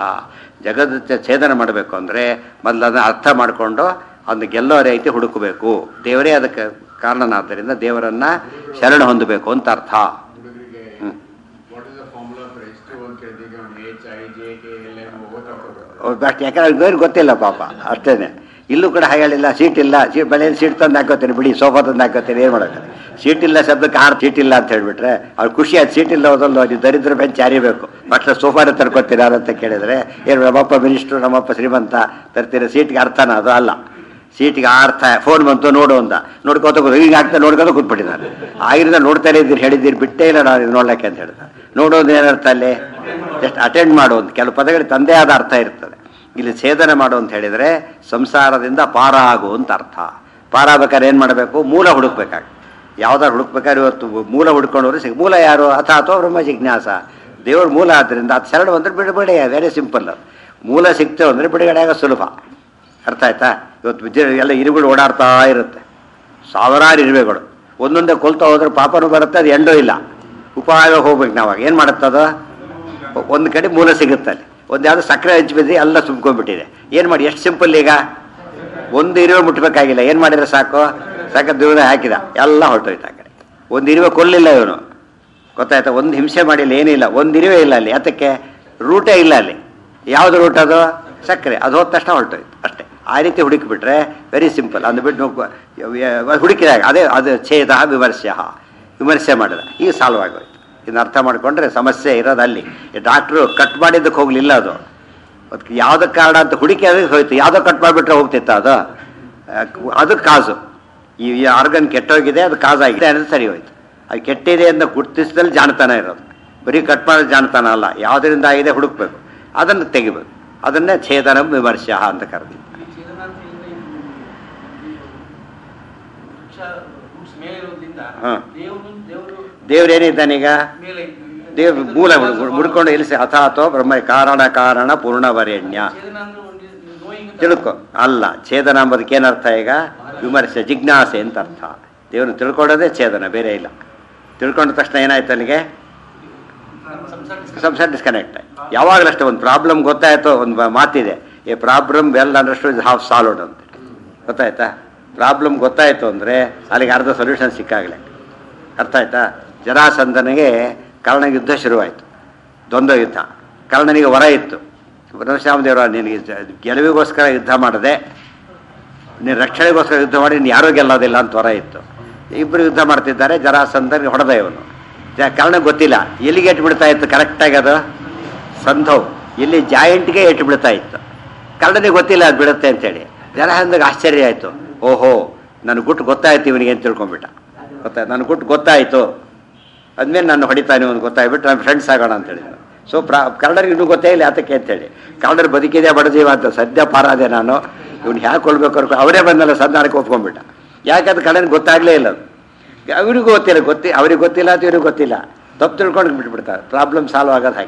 ಜಗದ ಛೇದನ ಮಾಡಬೇಕು ಅಂದರೆ ಮೊದಲು ಅದನ್ನು ಅರ್ಥ ಮಾಡಿಕೊಂಡು ಅದನ್ನು ಗೆಲ್ಲೋ ರೀತಿ ಹುಡುಕಬೇಕು ದೇವರೇ ಅದಕ್ಕೆ ಕಾರಣನಾದ್ದರಿಂದ ದೇವರನ್ನು ಶರಣ ಹೊಂದಬೇಕು ಅಂತ ಅರ್ಥ ಹುಡುಗರಿಗೆ hmm. What is the formula for S two ಅಂತ ಕೇಳಿದಾಗ ಅವ್ನು H I J K L M ಗೊತ್ತಾಗ್ತದೆ ಅಷ್ಟು ಯಾಕಂದ್ರೆ ಅವ್ರಿಗೆ ಗೊತ್ತಿಲ್ಲ ಪಾಪ ಅಷ್ಟೇನೆ ಇಲ್ಲೂ ಕೂಡ ಹಾಗಳಿಲ್ಲ ಸೀಟ್ ಇಲ್ಲ ಸೀಟ್ ಮನೇಲಿ ಸೀಟ್ ತಂದು ಹಾಕೋತೀನಿ ಬಿಡಿ ಸೋಫಾ ತಂದು ಹಾಕೋತೀನಿ ಏನು ಮಾಡೋದು ಸೀಟ್ ಇಲ್ಲ ಶಬ್ದಕ್ಕೆ ಆರು ಸೀಟ್ ಇಲ್ಲ ಅಂತ ಹೇಳ್ಬಿಟ್ರೆ ಅವ್ರು ಖುಷಿ ಆಯ್ತು ಸೀಟ್ ಇಲ್ಲ ಹೋದಲ್ಲ ನೀವು ದರಿದ್ರ ಬೆಂಚ್ ಯಾರಿಬೇಕು ಮತ್ತೆ ಸೋಫಾನ ತರ್ಕೊತೀರ ಅಂತ ಕೇಳಿದ್ರೆ ಏನು ನಮ್ಮಪ್ಪ ಮಿನಿಸ್ಟ್ರು ನಮ್ಮಪ್ಪ ಶ್ರೀಮಂತ ತರ್ತೀರ ಸೀಟ್ಗೆ ಅರ್ಥನ ಅದು ಅಲ್ಲ ಸೀಟಿಗೆ ಅರ್ಥ ಫೋನ್ ಬಂತು ನೋಡು ಅಂತ ನೋಡ್ಕೋತ ಕೂತ್- ಹಿಂಗೆ ಆಗ್ತಾ ನೋಡ್ಕೋತ ಕೂತ್ಬಿಟ್ಟಿದ್ದಾರೆ ಆಗಿರಿಂದ ನೋಡ್ತಾನೆ ಇದ್ದೀರಿ ಹೇಳಿದ್ದೀರಿ ಬಿಟ್ಟೇ ಇಲ್ಲ ನಾನು ಇದು ನೋಡ್ಲಿಕ್ಕೆ ಅಂತ ಹೇಳ್ತಾರೆ ನೋಡೋದು ಏನರ್ಥ ಅಲ್ಲಿ ಜಸ್ಟ್ ಅಟೆಂಡ್ ಮಾಡು ಅಂತ ಕೆಲವು ಪದಗಳಿಗೆ ತಂದೆ ಆದ ಅರ್ಥ ಇರ್ತದೆ ಇಲ್ಲಿ ಛೇದನ ಮಾಡು ಅಂತ ಹೇಳಿದರೆ ಸಂಸಾರದಿಂದ ಪಾರ ಆಗು ಅಂತ ಅರ್ಥ ಪಾರ ಆಗ್ಬೇಕಾದ್ರೆ ಏನು ಮಾಡಬೇಕು ಮೂಲ ಹುಡುಕ್ಬೇಕಾಗ ಯಾವ್ದಾರು ಹುಡುಕ್ಬೇಕಾದ್ರೆ ಇವತ್ತು ಮೂಲ ಹುಡ್ಕೊಂಡವ್ರು ಸಿಗ್ ಮೂಲ ಯಾರು ಅಥ ಅಥವಾ ಬ್ರಹ್ಮ ಜಿಜ್ಞಾಸ ದೇವ್ರ ಮೂಲ ಆದ್ದರಿಂದ ಅದು ಶರಣ ಅಂದ್ರೆ ಬಿಡುಗಡೆ ವೆರಿ ಸಿಂಪಲ್ ಮೂಲ ಸಿಕ್ತೇವೆ ಅಂದರೆ ಬಿಡುಗಡೆ ಆಗೋ ಸುಲಭ ಅರ್ಥ ಆಯ್ತಾ ಇವತ್ತು ವಿದ್ಯೆ ಎಲ್ಲ ಇರುಗಳು ಓಡಾಡ್ತಾ ಇರುತ್ತೆ ಸಾವಿರಾರು ಇರುವೆಗಳು ಒಂದೊಂದೇ ಕೊಲ್ತಾ ಹೋದ್ರೆ ಪಾಪನೂ ಬರುತ್ತೆ ಅದು ಎಂಡೂ ಇಲ್ಲ ಉಪಾಯ ಹೋಗ್ಬೇಕು ನಾವಾಗ ಏನು ಮಾಡುತ್ತದ ಒಂದು ಕಡೆ ಮೂಲ ಸಿಗುತ್ತೆ ಅಲ್ಲಿ ಒಂದು ಯಾವುದು ಸಕ್ಕರೆ ಹಚ್ಚಿ ಬಿದ್ದರೆ ಎಲ್ಲ ತುಂಬ್ಕೊಂಡ್ಬಿಟ್ಟಿದೆ ಏನು ಮಾಡಿ ಎಷ್ಟು ಸಿಂಪಲ್ ಈಗ ಒಂದು ಇರುವೆ ಮುಟ್ಬೇಕಾಗಿಲ್ಲ ಏನು ಮಾಡಿದ್ರೆ ಸಾಕು ಸಾಕು ದೂರ ಹಾಕಿದ ಎಲ್ಲ ಹೊರಟೋಯ್ತು ಆ ಕಡೆ ಒಂದು ಇರುವೆ ಕೊಲ್ಲಿಲ್ಲ ಇವನು ಗೊತ್ತಾಯ್ತಾ ಒಂದು ಹಿಂಸೆ ಮಾಡಿಲ್ಲ ಏನಿಲ್ಲ ಒಂದು ಇರುವೆ ಇಲ್ಲ ಅಲ್ಲಿ ಅದಕ್ಕೆ ರೂಟೇ ಇಲ್ಲ ಅಲ್ಲಿ ಯಾವುದು ರೂಟ್ ಅದು ಸಕ್ಕರೆ ಅದು ಹೋದ ತಕ್ಷಣ ಹೊರಟೋಯ್ತು ಅಷ್ಟೇ ಆ ರೀತಿ ಹುಡುಕಿಬಿಟ್ರೆ ವೆರಿ ಸಿಂಪಲ್ ಅಂದು ಬಿಟ್ಟು ನಾವು ಹುಡುಕಿದಾಗ ಅದೇ ಅದು ಛೇದ ವಿಮರ್ಶ್ಯ ವಿಮರ್ಶೆ ಮಾಡಿದ ಈಗ ಸಾಲ್ವ್ ಆಗೋಯ್ತು ಇದನ್ನ ಅರ್ಥ ಮಾಡಿಕೊಂಡ್ರೆ ಸಮಸ್ಯೆ ಇರೋದು ಅಲ್ಲಿ ಡಾಕ್ಟ್ರು ಕಟ್ ಮಾಡಿದ್ದಕ್ಕೆ ಹೋಗ್ಲಿಲ್ಲ ಅದು ಅದಕ್ಕೆ ಯಾವುದಕ್ಕೆ ಕಾರಣ ಅಂತ ಹುಡುಕಿ ಅದಕ್ಕೆ ಹೋಯ್ತು ಯಾವುದೋ ಕಟ್ ಮಾಡಿಬಿಟ್ರೆ ಹೋಗ್ತಿತ್ತ ಅದು ಅದು ಕಾಸು ಈ ಆರ್ಗನ್ ಕೆಟ್ಟೋಗಿದೆ ಅದು ಕಾಸಾಗಿದೆ ಅನ್ನೋದು ಸರಿ ಹೋಯ್ತು ಅದು ಕೆಟ್ಟಿದೆ ಅಂತ ಗುರ್ತಿಸಿದಲ್ಲಿ ಜಾಣತನ ಇರೋದು ಬರೀ ಕಟ್ ಮಾಡೋದು ಜಾಣತನ ಅಲ್ಲ ಯಾವುದರಿಂದ ಆಗಿದೆ ಹುಡುಕ್ಬೇಕು ಅದನ್ನು ತೆಗಿಬೇಕು ಅದನ್ನೇ ಛೇದನ ವಿಮರ್ಶ ಅಂತ ಕರೆದಿದ್ದು ಛೇದನ ಅಂತ ಹೇಳಿದ್ರೆ ಇದು ವೃಕ್ಷ roots ಮೇಲೆ ಇರೋದ್ರಿಂದ ಹಾ. ದೇವರು ದೇವರು ದೇವ್ರೇನಿದ್ದಾನೀಗ ಮೇಲೆ ದೇವ್ ಮೂಲ ಹುಡ್- ಹುಡ್ಕೊಂಡು ಇಳಿಸಿ ಅಥಾತೋ ಬ್ರಹ್ಮ ಕಾರಣ ಕಾರಣ ಪೂರ್ಣವರೆಣ್ಯ ಛೇದನ ಅಂದ್ರೆ ಒಂದು ನೋಯಿಂಗ್ ತಿಳ್ಕೊ ಅಲ್ಲ ಛೇದನ ಅಂಬೋದಕ್ಕೆ ಏನರ್ಥ ಈಗ ವಿಮರ್ಶೆ ಜಿಜ್ಞಾಸೆ ಅಂತ ಅರ್ಥ ದೇವ್ರನ್ನ ತಿಳ್ಕೊಳ್ಳೋದೇ ಛೇದನ ಬೇರೆ ಇಲ್ಲ ತಿಳ್ಕೊಂಡ ತಕ್ಷಣ ಏನಾಯ್ತು ಅಲ್ಲಿಗೆ ಸಂಸಾರ ಸಂಸಾರ ಡಿಸ್ಕನೆಕ್ಟ್ ಯಾವಾಗಲೂ ಅಷ್ಟೇ ಒಂದು ಪ್ರಾಬ್ಲಮ್ ಗೊತ್ತಾಯ್ತು ಒಂದು ಮ- ಮಾತಿದೆ a problem well understood is half solved ಅಂತ ಗೊತ್ತಾಯ್ತಾ ಪ್ರಾಬ್ಲಮ್ ಗೊತ್ತಾಯ್ತು ಅಂದರೆ ಅಲ್ಲಿಗೆ ಅರ್ಧ ಸೊಲ್ಯೂಷನ್ ಸಿಕ್ಕಾಗಲೇ ಅರ್ಥ ಆಯ್ತಾ ಜರಾಸಂಧನಿಗೆ ಕರ್ಣ ಯುದ್ಧ ಶುರುವಾಯಿತು ದ್ವಂದ್ವ ಯುದ್ಧ ಕರ್ಣನಿಗೆ ವರ ಇತ್ತು ಪರಶುರಾಮದೇವರ ನಿನಗೆ ಜ- ಗೆಲುವಿಗೋಸ್ಕರ ಯುದ್ಧ ಮಾಡದೆ ನೀನು ರಕ್ಷಣೆಗೋಸ್ಕರ ಯುದ್ಧ ಮಾಡಿ ನೀನು ಯಾರೂ ಗೆಲ್ಲೋದಿಲ್ಲ ಅಂತ ವರ ಇತ್ತು ಇಬ್ಬರು ಯುದ್ಧ ಮಾಡ್ತಿದ್ದಾರೆ ಜರಾಸಂಧನಿಗೆ ಹೊಡೆದ ಇವನು ಜ ಕರ್ಣಗೆ ಗೊತ್ತಿಲ್ಲ ಎಲ್ಲಿಗೆ ಎಟ್ಟು ಬಿಡ್ತಾ ಇತ್ತು ಕರೆಕ್ಟಾಗಿ ಅದು ಸಂಧವ್ ಎಲ್ಲಿ ಜಾಯಿಂಟ್ಗೆ ಎಟ್ಟು ಬಿಡ್ತಾ ಇತ್ತು ಕರ್ಣನಿಗೆ ಗೊತ್ತಿಲ್ಲ ಅದು ಬಿಡುತ್ತೆ ಅಂತೇಳಿ ಜರಾಸಂಧಗೆ ಆಶ್ಚರ್ಯ ಆಯಿತು ಓಹೋ ನನಗೆ ಗುಟ್ಟು ಗೊತ್ತಾಯ್ತು ಇವನಿಗೆ ಅಂತ ತಿಳ್ಕೊಂಬಿಟ್ಟ ಗೊತ್ತಾಯ್ತು ನನಗೆ ಗುಟ್ಟು ಗೊತ್ತಾಯಿತು ಅದ್ಮೇಲೆ ನಾನು ಹೊಡಿತಾನೆ ಒಂದು ಗೊತ್ತಾಗ್ಬಿಟ್ಟು ನನ್ನ ಫ್ರೆಂಡ್ಸ್ ಆಗೋಣ ಅಂತ ಹೇಳಿದ್ರು ಸೊ ಪ್ರಾ ಕನ್ನಡರಿಗೆ ಇನ್ನೂ ಗೊತ್ತೇ ಇಲ್ಲ ಯಾತಕ್ಕೆ ಅಂತೇಳಿ ಕನ್ನಡ ಬದುಕಿದೆ ಬಡಜೀವ ಅಂತ ಸದ್ಯ ಪಾರಾದೆ ನಾನು ಇವ್ನು ಹ್ಯಾಕೆ ಕೊಡ್ಬೇಕು ಅನ್ಕೊ ಅವರೇ ಬಂದಲ್ಲ ಸಂಧಾನಕ್ಕೆ ಒಪ್ಕೊಂಡ್ಬಿಟ್ಟ ಯಾಕಂದ್ರೆ ಕನ್ನಡ ಗೊತ್ತಾಗಲೇ ಇಲ್ಲ ಅದು ಅವರಿಗೂ ಗೊತ್ತಿಲ್ಲ ಗೊತ್ತಿ ಅವ್ರಿಗೆ ಗೊತ್ತಿಲ್ಲ ಅಂತ ಇವ್ರಿಗೆ ಗೊತ್ತಿಲ್ಲ ತಪ್ಪು ತಿಳ್ಕೊಂಡು ಬಿಟ್ಬಿಡ್ತಾರೆ ಪ್ರಾಬ್ಲಮ್ ಸಾಲ್ವ್ ಆಗೋದು ಹಾಗೆ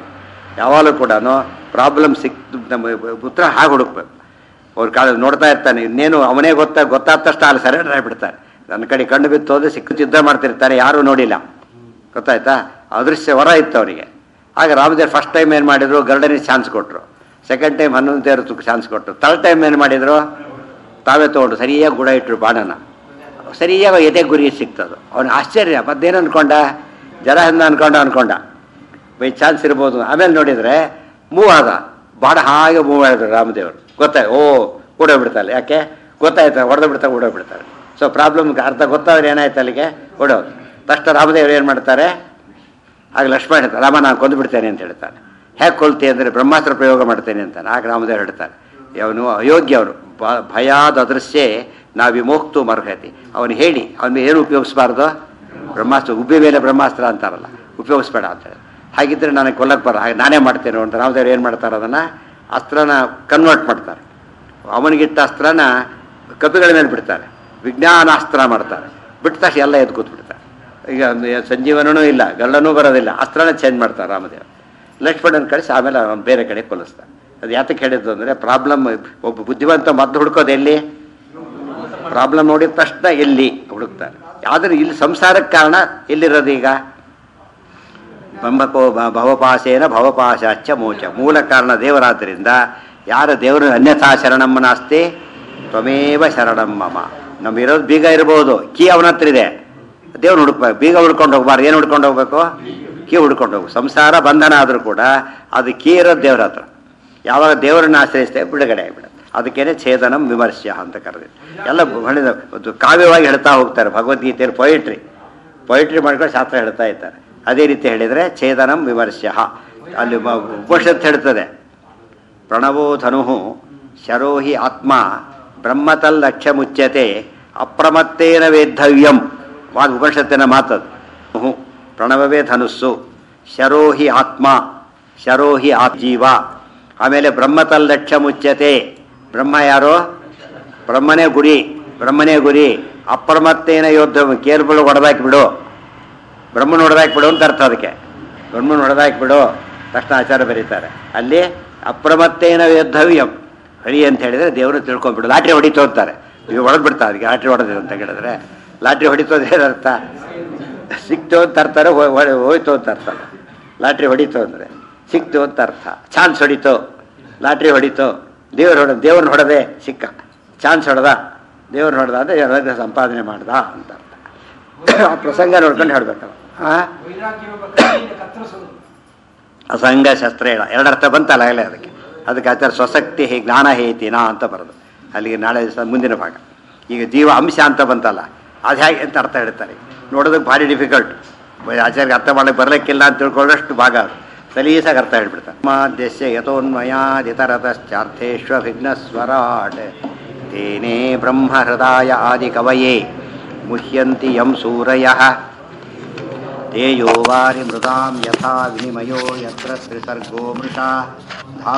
ಯಾವಾಗಲೂ ಕೂಡ ಪ್ರಾಬ್ಲಮ್ ಸಿಕ್ ನಮ್ಮ ಉತ್ತರ ಹಾಗೆ ಹುಡುಕ್ಬೇಕು ಅವ್ರ ಕಾಲ ನೋಡ್ತಾ ಇರ್ತಾನೆ ಇನ್ನೇನು ಅವನೇ ಗೊತ್ತಾ ಗೊತ್ತಾದ ತಕ್ಷಣ ಅಲ್ಲಿ ಸರೆಂಡರ್ ಆಗಿಬಿಡ್ತಾನೆ ನನ್ನ ಕಡೆ ಕಣ್ಣು ಬಿತ್ತು ಹೋದ್ರೆ ಸಿಕ್ಕ ಯುದ್ಧ ಮಾಡ್ತಿರ್ತಾರೆ ಯಾರೂ ನೋಡಿಲ್ಲ ಗೊತ್ತಾಯ್ತಾ ಅದೃಶ್ಯ ವರ ಇತ್ತು ಅವರಿಗೆ ಆಗ ರಾಮದೇವ್ ಫಸ್ಟ್ ಟೈಮ್ ಏನು ಮಾಡಿದ್ರು ಗರ್ಡನಿಗೆ ಚಾನ್ಸ್ ಕೊಟ್ಟರು ಸೆಕೆಂಡ್ ಟೈಮ್ ಹನ್ನೊಂದು ದೇವ್ರ ಚಾನ್ಸ್ ಕೊಟ್ಟರು ಥರ್ಡ್ ಟೈಮ್ ಏನು ಮಾಡಿದ್ರು ತಾವೇ ತೊಗೊಂಡು ಸರಿಯಾಗಿ ಗುಡ ಇಟ್ಟರು ಬಾಣನ ಸರಿಯಾಗಿ ಎದೆ ಗುರಿ ಸಿಕ್ತದು ಅವನಿಗೆ ಆಶ್ಚರ್ಯ ಮತ್ತೇನು ಅನ್ಕೊಂಡ ಜನ ಹಿಂದ ಅನ್ಕೊಂಡ ಅನ್ಕೊಂಡ ಬೈ ಚಾನ್ಸ್ ಇರ್ಬೋದು ಆಮೇಲೆ ನೋಡಿದರೆ ಮೂವ್ ಆದ ಬಾಡ ಹಾಗೆ ಮೂವ್ ಮಾಡಿದ್ರು ರಾಮದೇವರು ಗೊತ್ತಾಯ್ ಓ ಓಡೋಗ್ಬಿಡ್ತಾರೆ ಯಾಕೆ ಗೊತ್ತಾಯ್ತು ಹೊಡೆದು ಬಿಡ್ತಾರೆ ಓಡೋಗ್ಬಿಡ್ತಾರೆ ಸೊ ಪ್ರಾಬ್ಲಮ್ಗೆ ಅರ್ಥ ಗೊತ್ತಾದ್ರೆ ಏನಾಯ್ತು ಅಲ್ಲಿಗೆ ಓಡೋದು ತಕ್ಷಣ ರಾಮದೇವರು ಏನು ಮಾಡ್ತಾರೆ ಆಗ ಲಕ್ಷ್ಮಣ ಹೇಳ್ತಾರೆ ರಾಮ ನಾನು ಕೊಂದು ಬಿಡ್ತೇನೆ ಅಂತ ಹೇಳ್ತಾನೆ ಹೇಗೆ ಕೊಲ್ತಿ ಅಂದರೆ ಬ್ರಹ್ಮಾಸ್ತ್ರ ಪ್ರಯೋಗ ಮಾಡ್ತೇನೆ ಅಂತಾನೆ ಆಗ ರಾಮದೇವರು ಹೇಳ್ತಾರೆ ಅವನು ಅಯೋಗ್ಯ ಅವನು ಬ- ಭಯಾದ ಅದೃಶ್ಯೇ ನಾವು ವಿಮೋಕ್ತು ಮರ್ಹತಿ ಅವನು ಹೇಳಿ ಅವನು ಏನು ಉಪಯೋಗಿಸ್ಬಾರ್ದು ಬ್ರಹ್ಮಾಸ್ತ್ರ ಉಬ್ಬಿ ಮೇಲೆ ಬ್ರಹ್ಮಾಸ್ತ್ರ ಅಂತಾರಲ್ಲ ಉಪಯೋಗಿಸ್ಬೇಡ ಅಂತ ಹೇಳಿ ಹಾಗಿದ್ರೆ ನನಗೆ ಕೊಲ್ಲಕ್ಕೆ ಬರ ಹಾಗೆ ನಾನೇ ಮಾಡ್ತೇನೆ ಅಂತ ರಾಮದೇವರು ಏನು ಮಾಡ್ತಾರೆ ಅದನ್ನು ಅಸ್ತ್ರನ ಕನ್ವರ್ಟ್ ಮಾಡ್ತಾರೆ ಅವನಿಗಿಟ್ಟ ಅಸ್ತ್ರನ ಕಪಿಗಳ ಮೇಲೆ ಬಿಡ್ತಾರೆ ವಿಜ್ಞಾನಾಸ್ತ್ರ ಮಾಡ್ತಾರೆ ಬಿಟ್ಟ ತಕ್ಷಣ ಎಲ್ಲ ಎದ್ದು ಕೂತ್ಬಿಡ್ತಾರೆ ಈಗ ಸಂಜೀವನೂ ಇಲ್ಲ ಗಲ್ಲನೂ ಬರೋದಿಲ್ಲ ಅಸ್ತ್ರನ ಚೇಂಜ್ ಮಾಡ್ತಾರೆ ರಾಮದೇವ ಲಕ್ಷ್ಮಣನ ಕಳಿಸಿ ಆಮೇಲೆ ಅವನು ಬೇರೆ ಕಡೆ ಕೊಲ್ಲಿಸ್ತಾರೆ ಅದು ಯಾತಕ್ಕೆ ಹೇಳಿದ್ದು ಅಂದರೆ ಪ್ರಾಬ್ಲಮ್ ಒಬ್ಬ ಬುದ್ಧಿವಂತ ಮದ್ದು ಹುಡ್ಕೋದು ಎಲ್ಲಿ ಪ್ರಾಬ್ಲಮ್ ನೋಡಿದ ತಕ್ಷಣ ಎಲ್ಲಿ ಹುಡುಕ್ತಾರೆ ಆದರೆ ಇಲ್ಲಿ ಸಂಸಾರಕ್ಕೆ ಕಾರಣ ಎಲ್ಲಿರೋದು ಈಗ ಬಂಬಕೋ ಬ- ಭವಪಾಶೇನ ಭವಪಾಶಾಚ್ಚ ಮೋಚ ಮೂಲ ಕಾರಣ ದೇವರಾದ್ದರಿಂದ ಯಾರ ದೇವರು ಅನ್ಯಥಾ ಶರಣಮ್ಮ ನಾಸ್ತಿ ತ್ವಮೇವ ಶರಣಂ ಮಮ ನಮ್ಮಿರೋದು ಬೀಗ ಇರ್ಬೋದು ಕೀ ಅವನ ಹತ್ರ ಇದೆ ದೇವ್ರು ಹುಡುಕ್ಬೇಕು ಬೀಗ ಹುಡ್ಕೊಂಡು ಹೋಗ್ಬಾರ್ದು ಏನು ಹುಡ್ಕೊಂಡು ಹೋಗ್ಬೇಕು ಕೀ ಹುಡ್ಕೊಂಡು ಹೋಗ್ಬೇಕು ಸಂಸಾರ ಬಂಧನ ಆದರೂ ಕೂಡ ಅದು ಕೀ ಇರೋದು ದೇವ್ರ ಹತ್ರ ಯಾವಾಗ ದೇವರನ್ನ ಆಶ್ರಯಿಸ್ತೇವೆ ಬಿಡುಗಡೆ ಆಗಿಬಿಡುತ್ತೆ ಅದಕ್ಕೇನೆ ಛೇದನಂ ವಿಮರ್ಶ್ಯ ಅಂತ ಕರೆದಿದ್ದು ಎಲ್ಲ ಹೇಳಿದ ಒಂದು ಕಾವ್ಯವಾಗಿ ಹೇಳ್ತಾ ಹೋಗ್ತಾರೆ ಭಗವದ್ಗೀತೆಯಲ್ಲಿ ಪೊಯಿಟ್ರಿ ಪೊಯಿಟ್ರಿ ಮಾಡ್ಕೊಂಡು ಶಾಸ್ತ್ರ ಹೇಳ್ತಾ ಇದ್ದಾರೆ ಅದೇ ರೀತಿ ಹೇಳಿದರೆ ಛೇದನಂ ವಿಮರ್ಶ್ಯ ಅಲ್ಲಿ ಮ- ಉಪನಿಷತ್ತು ಹೇಳ್ತದೆ ಪ್ರಣವೋ ಧನು ಶರೋ ಹಿ ಆತ್ಮ ಬ್ರಹ್ಮತಲ್ಲಕ್ಷ್ಯ ಮುಚ್ಯತೆ ಅಪ್ರಮತ್ತೇನ ವೇದ್ಧವ್ಯಂ ವಾದ ಉಪನಿಷತ್ತಿನ ಮಾತದು ಹು ಪ್ರಣವವೇ ಧನುಸ್ಸು ಶರೋ ಹಿ ಆತ್ಮ ಶರೋ ಹಿ ಆತ್ ಜೀವ ಆಮೇಲೆ ಬ್ರಹ್ಮತಲ್ಲಕ್ಷ್ಯ ಮುಚ್ಯತೆ ಬ್ರಹ್ಮ ಯಾರೋ ಬ್ರಹ್ಮನೇ ಗುರಿ ಬ್ರಹ್ಮನೇ ಗುರಿ ಅಪ್ರಮತ್ತೇನ ಯೋಧ ಕೇರ್ಗಳು ಹೊಡೆದಾಕಿ ಬಿಡು ಬ್ರಹ್ಮನ ಹೊಡೆದಾಕಿ ಬಿಡು ಅಂತ ಅರ್ಥ ಅದಕ್ಕೆ ಬ್ರಹ್ಮನ ಹೊಡೆದಾಕಿ ಬಿಡು ತಕ್ಷಣ ಆಚಾರ ಬರೀತಾರೆ ಅಲ್ಲಿ ಅಪ್ರಮತ್ತೇನ ಯೋದ್ಧವ್ಯಂ ಹರಿ ಅಂತ ಹೇಳಿದ್ರೆ ದೇವರು ತಿಳ್ಕೊಂಡ್ಬಿಡು ಲಾಟ್ರಿ ಹೊಡಿತು ಅಂತಾರೆ ಈಗ ಹೊಡೆದು ಬಿಡ್ತಾರೆ ಅದಕ್ಕೆ ಲಾಟ್ರಿ ಹೊಡೆದಿದೆ ಅಂತ ಹೇಳಿದ್ರೆ ಲಾಟ್ರಿ ಹೊಡಿತೋದು ಏನರ್ಥ ಸಿಕ್ತು ಅಂತ ಅರ್ಥನೆ ಹೋ- ಹೋ- ಹೋಯ್ತು ಅಂತ ಅರ್ಥ ಲಾಟ್ರಿ ಹೊಡಿತು ಅಂದರೆ ಸಿಕ್ತು ಅಂತ ಅರ್ಥ ಚಾನ್ಸ್ ಹೊಡಿತು ಲಾಟ್ರಿ ಹೊಡಿತು ದೇವ್ರು ಹೊಡ ದೇವ್ರನ್ನ ಹೊಡೆದೆ ಸಿಕ್ಕ ಚಾನ್ಸ್ ಹೊಡೆದ ದೇವ್ರನ್ನ ಹೊಡೆದ ಅಂದರೆ ಎಲ್ಲರಿಗೂ ಸಂಪಾದನೆ ಮಾಡ್ದ ಅಂತ ಅರ್ಥ ಆ ಪ್ರಸಂಗ ನೋಡ್ಕೊಂಡು ಹೇಳ್ಬೇಕು ಆ ವೈರಾಗ್ಯ ಕೈಯಿಂದ ಕತ್ತರಿಸೋದು ಅಸಂಗ ಶಸ್ತ್ರೇಣ ಎರಡರ್ಥ ಬಂತಲ್ಲ ಆಗಲೇ ಅದಕ್ಕೆ ಅದಕ್ಕೆ ಆಚಾರ ಸ್ವಸಕ್ತಿ ಹೇ ಜ್ಞಾನ ಹೇತಿನ ಅಂತ ಬರೋದು ಅಲ್ಲಿಗೆ ನಾಳೆ ದಿವಸ ಮುಂದಿನ ಭಾಗ ಈಗ ಜೀವ ಅಂಶ ಅಂತ ಬಂತಲ್ಲ ಅದು ಹೇಗೆ ಅಂತ ಅರ್ಥ ಹೇಳ್ತಾರೆ ನೋಡೋದಕ್ಕೆ ಭಾರಿ ಡಿಫಿಕಲ್ಟ್ ಆಚಾರ್ಯಗೆ ಅರ್ಥ ಮಾಡಕ್ಕೆ ಬರಲಿಕ್ಕಿಲ್ಲ ಅಂತ ತಿಳ್ಕೊಳ್ಳೋಷ್ಟು ಭಾಗ ಅದು ಸಲೀಸಾಗಿ ಅರ್ಥ ಹೇಳ್ಬಿಡ್ತಾರೆ ಮಾದ್ಯಸ್ಯ ಯಥೋನ್ಮಯಾದಿತರತಶ್ಚಾರ್ಥೇಶ್ವಭಿಘ್ನಸ್ವರಾಟ್ ತೇನೇ ಬ್ರಹ್ಮ ಹೃದಯ ಆದಿ ಕವಯೇ ಮುಹ್ಯಂತಿ ಯಂ ಸೂರಯಃ तेजो वारि मृदां यथा विनिमयो यत्र त्रिसर्गो मृषा